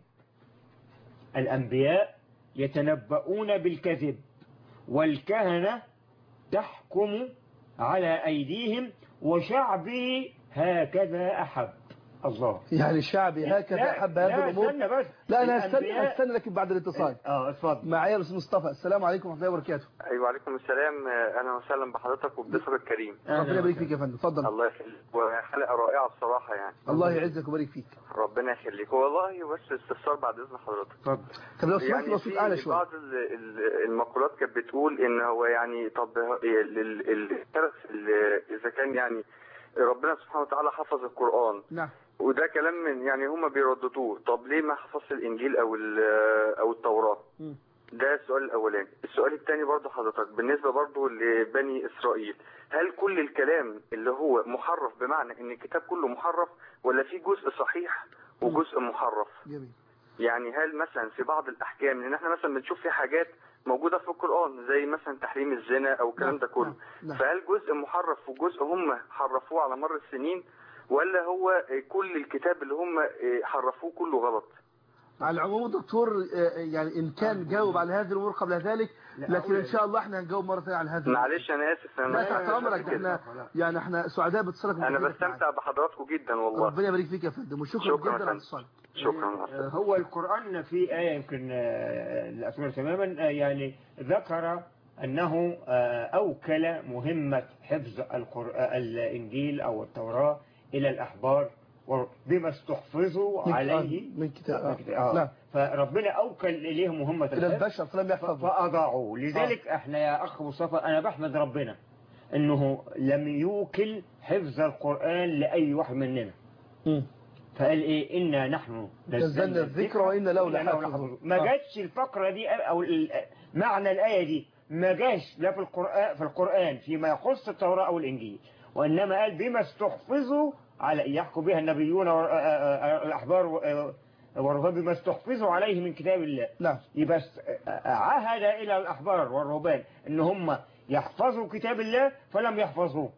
الانبياء يتنبؤون بالكذب والكهنه تحكم على ايديهم وشعبي هكذا احب الله يعني شعبي هكذا لا، احب لا، هذه الامور استنى بس لا انا هستنى الأنبياء- هستنى لكن بعد الاتصال اه اتفضل معايا الاستاذ مصطفى السلام عليكم ورحمه الله وبركاته ايوه عليكم السلام آه، اهلا وسهلا بحضرتك وبضيفك الكريم ربنا يبارك فيك يا فندم اتفضل الله يخليك وحلقه رائعه بصراحه يعني الله يعزك ويبارك فيك ربنا يخليك والله بس استفسار بعد اذن حضرتك اتفضل طب لو سمحت يعني بصوت اعلى في شويه بعض ال- ال- المقولات كانت بتقول ان هو يعني طب ال- ال- ال- الشرف ال- اذا كان يعني ربنا سبحانه وتعالى حفظ القران نعم وده كلام من يعني هم بيرددوه طب ليه ما حفظش الانجيل او ال- او التوراه مم. ده السؤال الاولاني السؤال الثاني برضه حضرتك بالنسبه برضه لبني اسرائيل هل كل الكلام اللي هو محرف بمعنى ان الكتاب كله محرف ولا في جزء صحيح وجزء محرف جميل يعني هل مثلا في بعض الاحكام لان احنا مثلا بنشوف في حاجات موجوده في القران زي مثلا تحريم الزنا او الكلام ده كله نعم، نعم. فهل جزء محرف وجزء هم حرفوه على مر السنين ولا هو كل الكتاب اللي هم حرفوه كله غلط على العموم الدكتور آه، يعني ان كان جاوب على هذه الامور قبل ذلك لكن ان شاء الله احنا هنجاوب مره ثانيه على هذا معلش انا اسف لا انا تحت امرك ده احنا يعني احنا سعداء باتصالك انا وتواجدك معانا. بستمتع بحضراتكم جدا والله ربنا يبارك فيك يا فندم وشكرا شكرا جدا يا على فندم. الاتصال شكرا آه، هو القرآن في آية يمكن آه، لا أذكرها تماما آه، يعني ذكر أنه آه، أوكل مهمة حفظ القرآن الإنجيل أو التوراة إلى الأحبار بما استحفظوا من- عليه من كتاب من كتاب- آه. نعم فربنا أوكل إليهم مهمة الى الحفظ البشر فلم يحفظوا فأضاعوا لذلك احنا يا أخ مصطفى أنا بحمد ربنا أنه لم يوكل حفظ القرآن لأي واحد مننا مم. فقال ايه انا نحن نزلنا الذكر وإنا له لحافظون. لحافظون ما آه. جاتش الفقره دي او ال- معنى الايه دي ما جاش لا في القران في القران فيما يخص التوراه او الانجيل وانما قال بما استحفظوا على يحكم بها النبيون والاحبار والرهبان بما استحفظوا عليه من كتاب الله نعم يبقى است- عهد الى الاحبار والرهبان ان هم يحفظوا كتاب الله فلم يحفظوه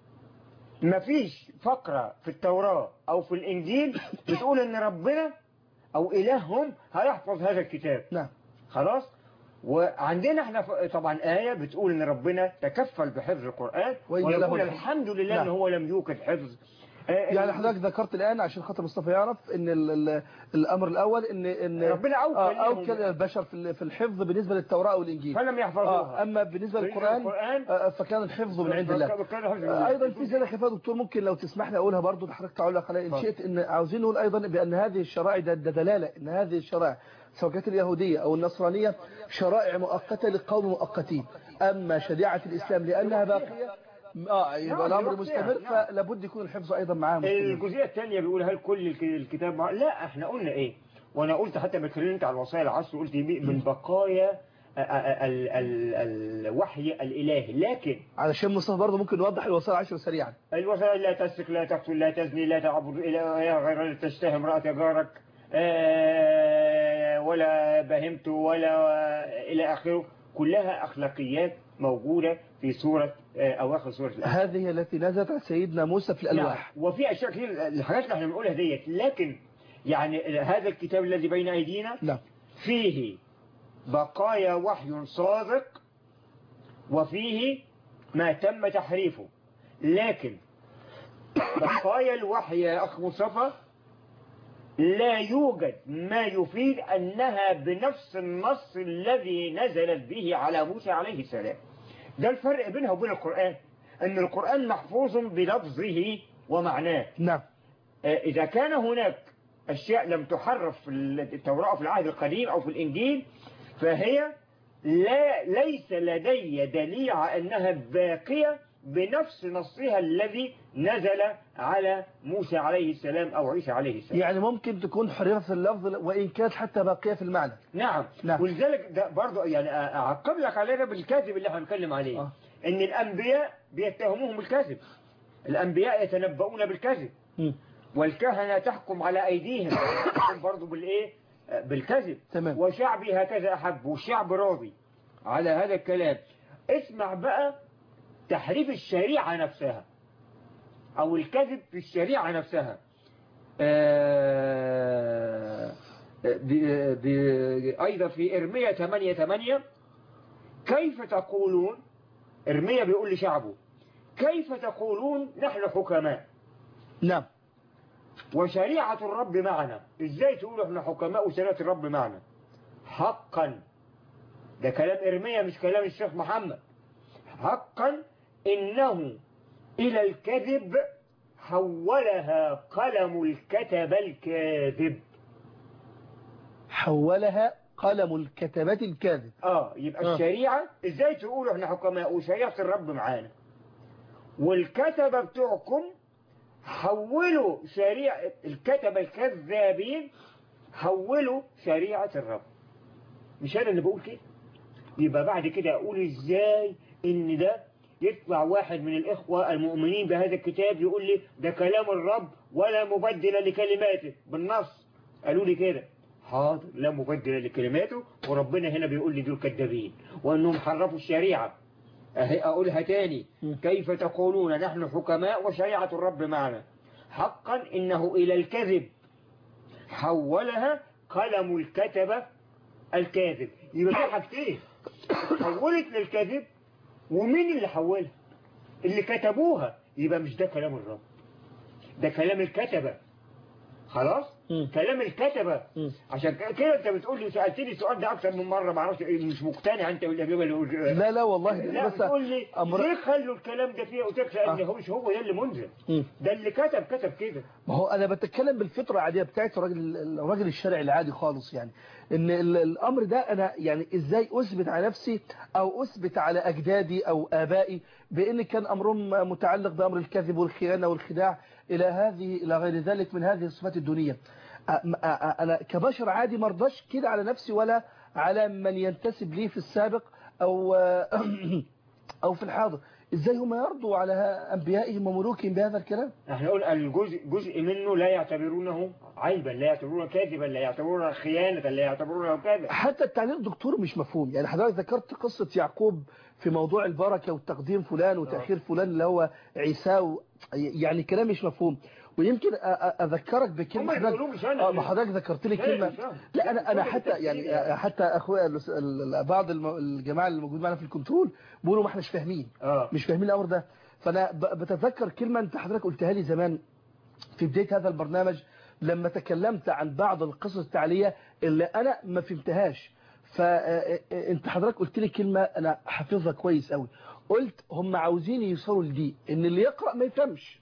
ما فيش فقرة في التوراة او في الانجيل بتقول ان ربنا او الههم هيحفظ هذا الكتاب نعم خلاص وعندنا احنا ف- طبعا آية بتقول ان ربنا تكفل بحفظ القرآن وإن له ونقول الحفظ. الحمد لله نعم. ان هو لم يوجد حفظ آه، يعني حضرتك ذكرت الان عشان خاطر مصطفى يعرف ان ال ال الامر الاول ان ان ربنا أوكل آه، لهم. اوكل البشر في ال- في الحفظ بالنسبه للتوراة والانجيل فلم آه يحفظوها اما بالنسبه بالنسبة للقران للقرآن آه، فكان الحفظ من عند الله كان حفظ من آه، الله. ايضا في زياده خفيفه دكتور ممكن لو تسمح لي اقولها برضو حضرتك تعلق عليها ان اتفضل. شئت ان عاوزين نقول ايضا بان هذه الشرائع ده ده دلاله ان هذه الشرائع سواء كانت اليهوديه او النصرانيه شرائع مؤقته لقوم مؤقتين اما شريعه الاسلام لانها باقيه اه يبقى نعم، الامر يبقى فيها، مستمر نعم. فلابد يكون الحفظ ايضا معاه مستمر. الجزئية الثانية بيقول هل كل الك- الكتاب مع... لا احنا قلنا ايه وانا قلت حتى بكلمت على الوصايا العصر قلت دي من بقايا ال- ال- ال- الوحي الالهي لكن علشان مصطفى برضه ممكن نوضح الوصايا العشر سريعا الوصايا لا تسرق لا تقتل لا تزني لا تعبد الى غير لا تشتهي امرأة جارك آه، ولا بهمت ولا الى اخره كلها اخلاقيات موجودة في سورة آه، اواخر سورة الأنعام. هذه التي نزلت عن سيدنا موسى في الالواح نعم. وفي اشياء كثير الحاجات اللي احنا بنقولها ديت لكن يعني هذا الكتاب الذي بين ايدينا نعم فيه بقايا وحي صادق وفيه ما تم تحريفه لكن بقايا الوحي يا أخ مصطفى لا يوجد ما يفيد أنها بنفس النص الذي نزلت به على موسى عليه السلام ده الفرق بينها وبين القرآن أن القرآن محفوظ بلفظه ومعناه نعم آه، إذا كان هناك أشياء لم تحرف في التوراة في العهد القديم أو في الإنجيل فهي لا ليس لدي دليل على أنها باقية بنفس نصها الذي نزل على موسى عليه السلام أو عيسى عليه السلام يعني ممكن تكون حريرة في اللفظ وإن كانت حتى باقية في المعنى نعم. نعم. ولذلك ده برضه يعني أعقب لك علينا بالكذب اللي احنا هنتكلم عليه آه. إن الأنبياء بيتهموهم بالكذب الأنبياء يتنبؤون بالكذب مم. والكهنة تحكم على أيديهم تحكم برضو بالإيه آه، بالكذب تمام. وشعبي هكذا أحب والشعب راضي على هذا الكلام اسمع بقى تحريف الشريعة نفسها أو الكذب في الشريعة نفسها آه، ب- ب- أيضا في إرمية 8 8 كيف تقولون إرمية بيقول لشعبه كيف تقولون نحن حكماء نعم وشريعة الرب معنا ازاي تقولوا احنا حكماء وشريعة الرب معنا حقا ده كلام ارميا مش كلام الشيخ محمد حقا انه الى الكذب حولها قلم الكتب الكاذب حولها قلم الكتبات الكاذب اه يبقى آه. الشريعة ازاي تقولوا احنا حكماء وشريعة الرب معانا والكتبة بتوعكم حولوا شريعة الكتبة الكذابين حولوا شريعة الرب مش انا اللي بقول كده يبقى بعد كده اقول ازاي ان ده يطلع واحد من الاخوة المؤمنين بهذا الكتاب يقول لي ده كلام الرب ولا مبدل لكلماته بالنص قالوا لي كده حاضر لا مبدل لكلماته وربنا هنا بيقول لي دول كذابين وانهم حرفوا الشريعة أهي أقولها تاني كيف تقولون نحن حكماء وشريعة الرب معنا حقا إنه إلى الكذب حولها قلم الكتبة الكاذب يبقى في حاجتين حولت للكذب ومين اللي حولها اللي كتبوها يبقى مش ده كلام الرب ده كلام الكتبة خلاص مم. كلام الكتبة مم. عشان كده انت بتقول لي سألتني السؤال ده اكثر من مرة معرفش إيه، مش مقتنع انت بالاجابة اللي قلت لا لا والله لا بس بتقول لي أمر... ليه خلوا الكلام ده فيه قلت لك لان آه. هو مش هو ده اللي منزل مم. ده اللي كتب كتب كده ما هو انا بتكلم بالفطره العاديه بتاعت الراجل الراجل الشرعي العادي خالص يعني ان ال- الامر ده انا يعني ازاي اثبت على نفسي او اثبت على اجدادي او ابائي بان كان امرهم متعلق بامر الكذب والخيانه والخداع الى هذه الى غير ذلك من هذه الصفات الدونيه أ- م- أ- أ- انا كبشر عادي ما ارضاش كده على نفسي ولا على من ينتسب لي في السابق او او في الحاضر ازاي هم يرضوا على انبيائهم وملوكهم بهذا الكلام احنا قلنا الجزء جزء منه لا يعتبرونه عيبا لا يعتبرونه كاذبا لا يعتبرونه خيانة لا يعتبرونه كذا حتى التعليق الدكتور مش مفهوم يعني حضرتك ذكرت قصة يعقوب في موضوع البركة وتقديم فلان وتأخير فلان اللي هو عيسى و... يعني كلام مش مفهوم ويمكن أ- أ- أذكرك بكلمة هم حضرتك يقولوا مش أنا آه، اللي- ما حضرتك ذكرت لي لا، كلمة مش أنا. لا أنا أنا كل حتى التفسير يعني يعني. حتى أخويا الس- ال- ال- بعض الم- الجماعة اللي موجودين معانا في الكنترول بيقولوا ما احناش فاهمين اه مش فاهمين الأمر ده فأنا ب- بتذكر كلمة أنت حضرتك قلتها لي زمان في بداية هذا البرنامج لما تكلمت عن بعض القصص التعلية اللي أنا ما فهمتهاش فأنت حضرتك قلت لي كلمة أنا حافظها كويس قوي قلت هم عاوزين يوصلوا لدي إن اللي يقرأ ما يفهمش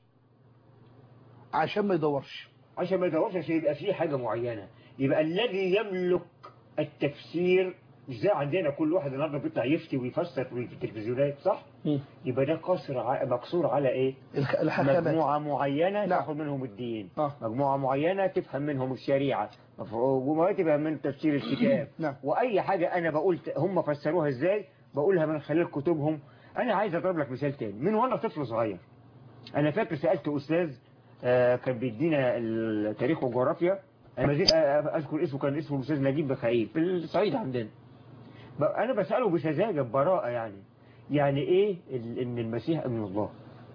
عشان ما يدورش عشان ما يدورش عشان يبقى فيه حاجة معينة يبقى الذي يملك التفسير مش زي عندنا كل واحد النهارده بيطلع يفتي ويفسر في التلفزيونات صح؟ يبقى ده قصر ع- مقصور على ايه؟ الخ- الحكمات مجموعة معينة نعم. تاخد منهم الدين آه. مجموعة معينة تفهم منهم الشريعة مجموعة تفهم من تفسير الكتاب نعم. وأي حاجة أنا بقول ت- هم فسروها إزاي بقولها من خلال كتبهم أنا عايز أضرب لك مثال تاني من وأنا طفل صغير أنا فاكر سألت أستاذ آه، كان بيدينا التاريخ والجغرافيا أنا ما زلت آه، أذكر اسمه كان اسمه الأستاذ نجيب بخايب في الصعيد عندنا ب- أنا بسأله بسذاجة ببراءة يعني يعني إيه ال- إن المسيح ابن الله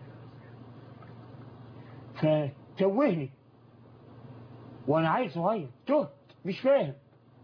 فتوهني وانا عيل صغير تهت مش فاهم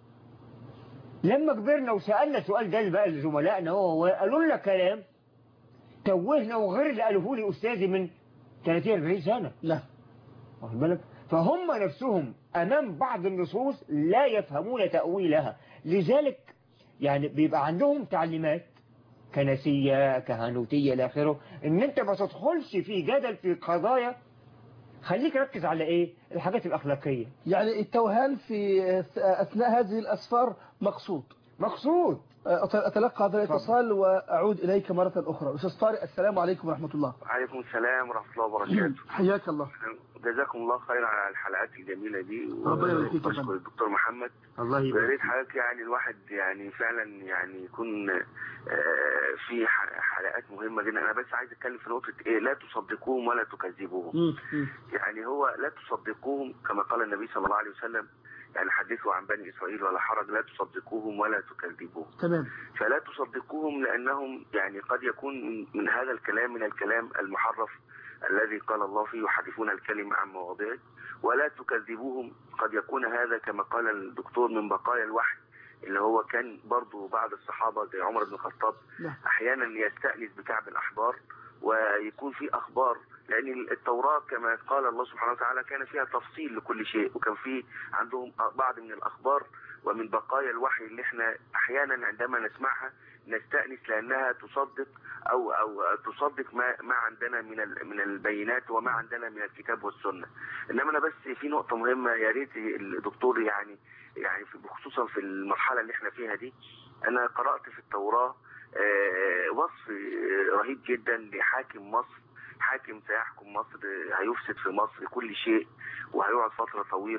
لما كبرنا وسألنا السؤال ده بقى لزملائنا هو قالوا لنا كلام توهنا وغير اللي قالوه لي أستاذي من 30 40 سنة لا واخد بالك فهم نفسهم أمام بعض النصوص لا يفهمون تأويلها لذلك يعني بيبقى عندهم تعليمات كنسية كهنوتية إلى آخره إن أنت ما تدخلش في جدل في قضايا خليك ركز على إيه الحاجات الأخلاقية يعني التوهان في أثناء هذه الأسفار مقصود مقصود أت- أتلقى هذا الاتصال وأعود إليك مرة أخرى أستاذ طارق السلام عليكم ورحمة الله وعليكم السلام ورحمة الله وبركاته حياك الله جزاكم الله خيرا على الحلقات الجميلة دي ربنا يبارك فيك يا وبشكر فندم. الدكتور محمد الله ويا ريت يبارك حضرتك يعني الواحد يعني فعلا يعني يكون آه، في ح- حلقات مهمة جدا أنا بس عايز أتكلم في نقطة إيه لا تصدقوهم ولا تكذبوهم مم. مم. يعني هو لا تصدقوهم كما قال النبي صلى الله عليه وسلم يعني حدثوا عن بني إسرائيل ولا حرج لا تصدقوهم ولا تكذبوهم تمام فلا تصدقوهم لأنهم يعني قد يكون من- من هذا الكلام من الكلام المحرف الذي قال الله فيه يحرفون الكلمة عن مواضعه ولا تكذبوهم قد يكون هذا كما قال الدكتور من بقايا الوحي اللي هو كان برضو بعض الصحابة زي عمر بن الخطاب نعم. أحيانا يستأنس بكعب الأحبار ويكون في أخبار لأن التوراة كما قال الله سبحانه وتعالى كان فيها تفصيل لكل شيء وكان في عندهم بعض من الأخبار ومن بقايا الوحي اللي احنا أحيانا عندما نسمعها نستأنس لأنها تصدق أو أو تصدق ما ما عندنا من ال- من البينات وما عندنا من الكتاب والسنة. إنما أنا بس في نقطة مهمة يا ريت الدكتور يعني يعني في خصوصا في المرحلة اللي احنا فيها دي أنا قرأت في التوراة آه، وصف آه، رهيب جدا لحاكم مصر حاكم سيحكم مصر آه، هيفسد في مصر كل شيء وهيقعد فترة طويلة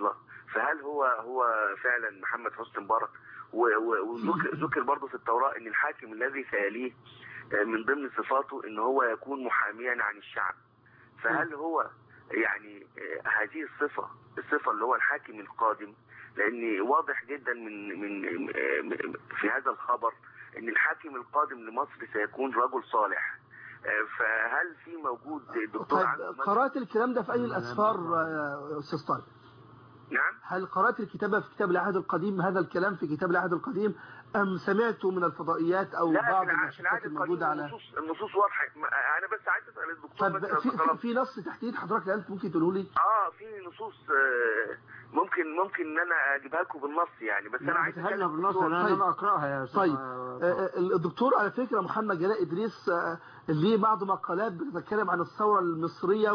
فهل هو هو فعلا محمد حسني مبارك و- و- وذكر ذكر برضه في التوراة ان الحاكم الذي سيليه آه، من ضمن صفاته ان هو يكون محاميا عن الشعب فهل هو يعني آه، هذه الصفة الصفة اللي هو الحاكم القادم لان واضح جدا من من آه، م- في هذا الخبر ان الحاكم القادم لمصر سيكون رجل صالح آه، فهل في موجود دكتور طيب عنده مثلا- قرأت الكلام ده في أي الأسفار يا أستاذ طارق نعم هل قرأت الكتابة في كتاب العهد القديم هذا الكلام في كتاب العهد القديم أم سمعته من الفضائيات أو لا بعض في الع- في العهد النشاطات القديم الموجودة على النصوص النصوص واضحه ما- انا بس عايز اسال الدكتور طب بس في, لو في, طلب- في نص تحديد حضرتك الآن ممكن تقوله لي اه في نصوص آه، ممكن ممكن ان انا اجيبها لكم بالنص يعني بس انا عايز تهلا أتكلم بالنص دكتور. انا طيب. انا اقراها يا أستاذ طيب آه، آه، الدكتور على فكرة محمد جلاء إدريس آه، ليه بعض مقالات بتتكلم عن الثورة المصرية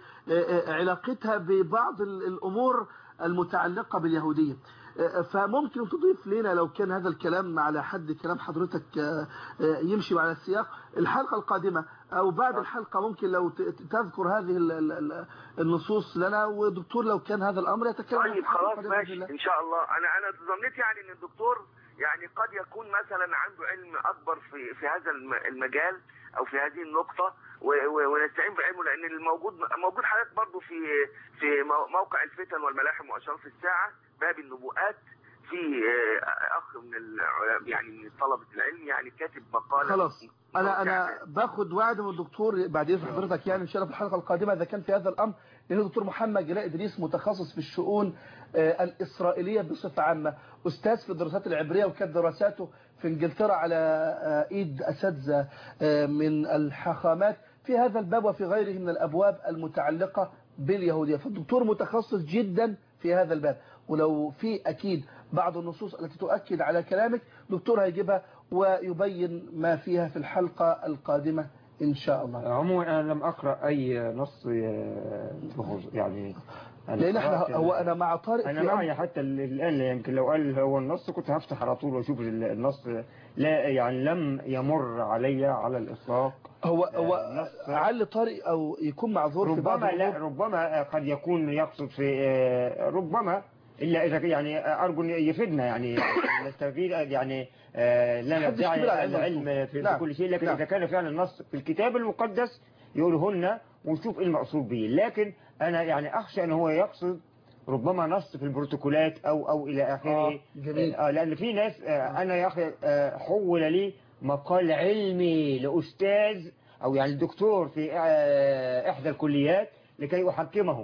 وعلاقتها ببعض ال- الأمور المتعلقة باليهودية آه، فممكن تضيف لنا لو كان هذا الكلام على حد كلام حضرتك آه، آه، يمشي على السياق الحلقة القادمة أو بعد الحلقة ممكن لو ت- تذكر هذه ال- ال- ال- النصوص لنا ودكتور لو كان هذا الأمر يتكلم عن طيب الحلقة خلاص القادمة بإذن ماشي الله. ان شاء الله انا انا ظنيت يعني ان الدكتور يعني قد يكون مثلا عنده علم اكبر في في هذا الم- المجال او في هذه النقطه و- و- ونستعين بعلمه لان الموجود موجود حضرتك برضه في في مو- موقع الفتن والملاحم واشراف الساعه باب النبوءات في آه، اخ من الع- يعني من طلبه العلم يعني كاتب مقاله خلاص انا انا يعني- باخد وعد من الدكتور بعد اذن حضرتك يعني ان شاء الله في الحلقه القادمه اذا كان في هذا الامر لان الدكتور محمد جلاء ادريس متخصص في الشؤون آه، الاسرائيليه بصفه عامه استاذ في الدراسات العبريه وكانت دراساته في انجلترا على آه، ايد اساتذه آه، من الحاخامات في هذا الباب وفي غيره من الابواب المتعلقه باليهوديه فالدكتور متخصص جدا في هذا الباب ولو في اكيد بعض النصوص التي تؤكد على كلامك دكتور هيجيبها ويبين ما فيها في الحلقة القادمة إن شاء الله عموما انا لم اقرا اي نص آه، بخصوص- يعني أنا لأن احنا قرأت هو ال- أنا مع طارق انا في معي أمر حتى ال- الان يمكن لو قال هو النص كنت هفتح على طول واشوف ال- النص لا يعني لم يمر علي على الاطلاق هو هو نص- علي طارق أو يكون معذور في بعض ربما لا الأمور ربما قد يكون يقصد في آه، ربما الا اذا يعني ارجو ان يفيدنا يعني نستفيد يعني آه، لا محدش ندعي كبير على العلم العلم مطلوب. في, في نعم. كل شيء لكن نعم. اذا كان فعلا النص في الكتاب المقدس يقوله لنا ونشوف ايه المقصود به لكن انا يعني اخشى ان هو يقصد ربما نص في البروتوكولات او او الى اخره آه، جميل. آه لان في ناس آه انا يا اخي آه حول لي مقال علمي لاستاذ او يعني دكتور في آه احدى الكليات لكي احكمه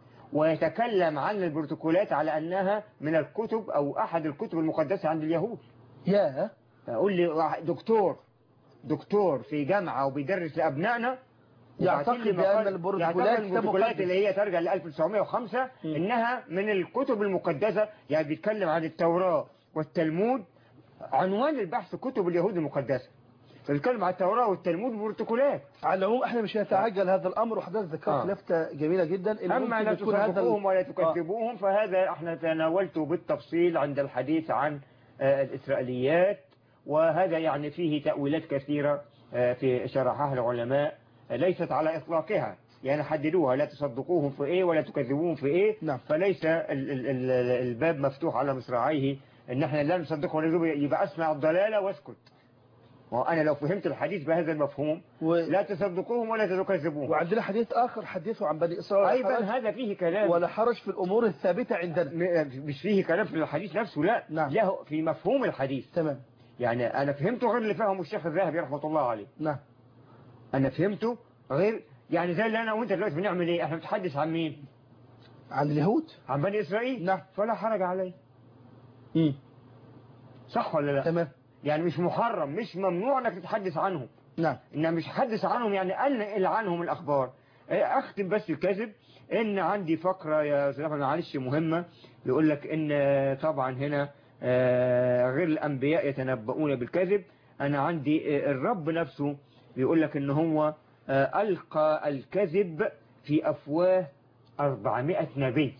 ويتكلم عن البروتوكولات على انها من الكتب او احد الكتب المقدسه عند اليهود يا اقول لي واحد دكتور دكتور في جامعه وبيدرس لابنائنا يعتقد وبعتين لي بأن مقال- البروتوكولات يعتقد كتاب البروتوكولات مقدس. اللي هي ترجع ل 1905 مم. انها من الكتب المقدسه يعني بيتكلم عن التوراه والتلمود عنوان البحث كتب اليهود المقدسه فبيتكلم عن التوراه والتلمود والبروتوكولات على العموم احنا مش هنتعجل هذا الأمر وحضرتك ذكرت آه. لفتة جميلة جدا إن اما ممكن لا يكون هذا تصدقوهم ولا آه. تكذبوهم فهذا احنا تناولته بالتفصيل عند الحديث عن آه، الاسرائيليات وهذا يعني فيه تأويلات كثيرة آه، في شرحها العلماء آه، ليست على إطلاقها يعني حددوها لا تصدقوهم في إيه ولا تكذبوهم في إيه نعم. فليس ال- ال- ال- الباب مفتوح على مصراعيه إن احنا لا نصدقه ولا نكذبه يبقى أسمع الضلالة واسكت وأنا لو فهمت الحديث بهذا المفهوم و... لا تصدقوهم ولا تكذبوهم وعندنا حديث آخر حديثه عن بني إسرائيل ولا أيضا حرج- هذا فيه كلام ولا حرج في الأمور الثابتة عندنا م- مش فيه كلام في الحديث نفسه لا نعم. له في مفهوم الحديث تمام يعني أنا فهمته غير اللي فهمه الشيخ الذهبي رحمة الله عليه نعم أنا فهمته غير يعني زي اللي أنا وأنت دلوقتي بنعمل إيه إحنا بنتحدث عن مين عن اليهود عن بني إسرائيل نعم. فلا حرج عليه مم. صح ولا لا تمام يعني مش محرم مش ممنوع انك تتحدث عنهم نعم ان مش حدث عنهم يعني انقل عنهم الاخبار إيه، اختم بس الكذب ان عندي فقره يا استاذ أحمد معلش مهمه يقول لك ان آه، طبعا هنا آه، غير الانبياء يتنبؤون بالكذب انا عندي آه، الرب نفسه بيقول لك ان هو آه، القى الكذب في افواه 400 نبي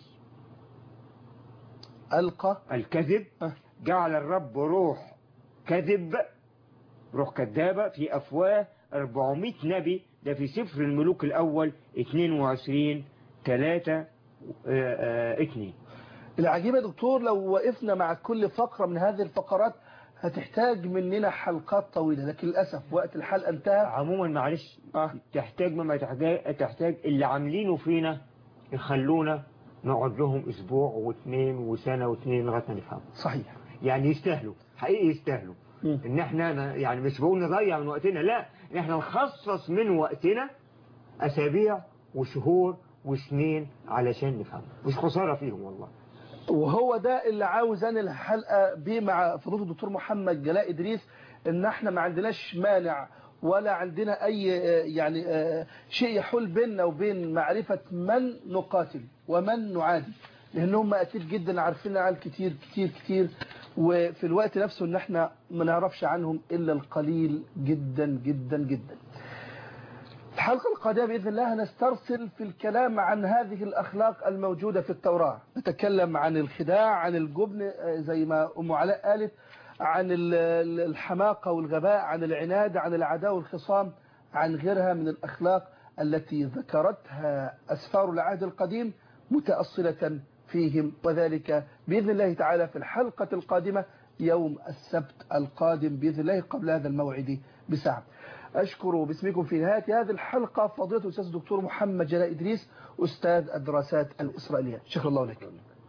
ألقى الكذب آه. جعل الرب روح كذب روح كذابة في أفواه 400 نبي ده في سفر الملوك الأول 22 3 2 العجيب يا دكتور لو وقفنا مع كل فقرة من هذه الفقرات هتحتاج مننا حلقات طويلة لكن للأسف وقت الحلقة انتهى عموما معلش آه. تحتاج مما تحتاج, تحتاج اللي عاملينه فينا يخلونا نقعد لهم اسبوع واثنين وسنة واثنين لغاية ما نفهم صحيح يعني يستاهلوا حقيقي يستاهلوا مم. ان احنا ن- يعني مش بقول نضيع من وقتنا لا احنا نخصص من وقتنا اسابيع وشهور وسنين علشان نفهم مش خسارة فيهم والله وهو ده اللي عاوز انا الحلقه بيه مع فضيله الدكتور محمد جلاء ادريس ان احنا ما عندناش مانع ولا عندنا اي آه، يعني آه، شيء يحول بيننا وبين معرفه من نقاتل ومن نعادي لانهم اكيد جدا عارفين عن كتير كتير كتير وفي الوقت نفسه ان احنا ما نعرفش عنهم الا القليل جدا جدا جدا الحلقة القادمة بإذن الله نسترسل في الكلام عن هذه الأخلاق الموجودة في التوراة نتكلم عن الخداع عن الجبن آه، زي ما أم علاء قالت عن ال- ال- الحماقة والغباء عن العناد عن العداء والخصام عن غيرها من الأخلاق التي ذكرتها أسفار العهد القديم متأصلة فيهم وذلك بإذن الله تعالى في الحلقة القادمة يوم السبت القادم بإذن الله قبل هذا الموعد بساعة أشكر باسمكم في نهاية هذه الحلقة فضيلة الأستاذ الدكتور محمد جلاء إدريس أستاذ الدراسات الإسرائيلية شكرا الله لك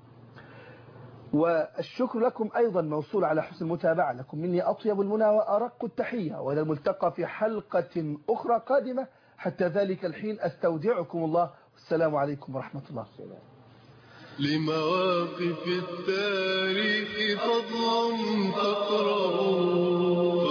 والشكر لكم أيضا موصول على حسن المتابعة لكم مني أطيب المنى وأرق التحية وإلى الملتقى في حلقة أخرى قادمة حتى ذلك الحين أستودعكم الله والسلام عليكم ورحمة الله لمواقف التاريخ فضل تقرأ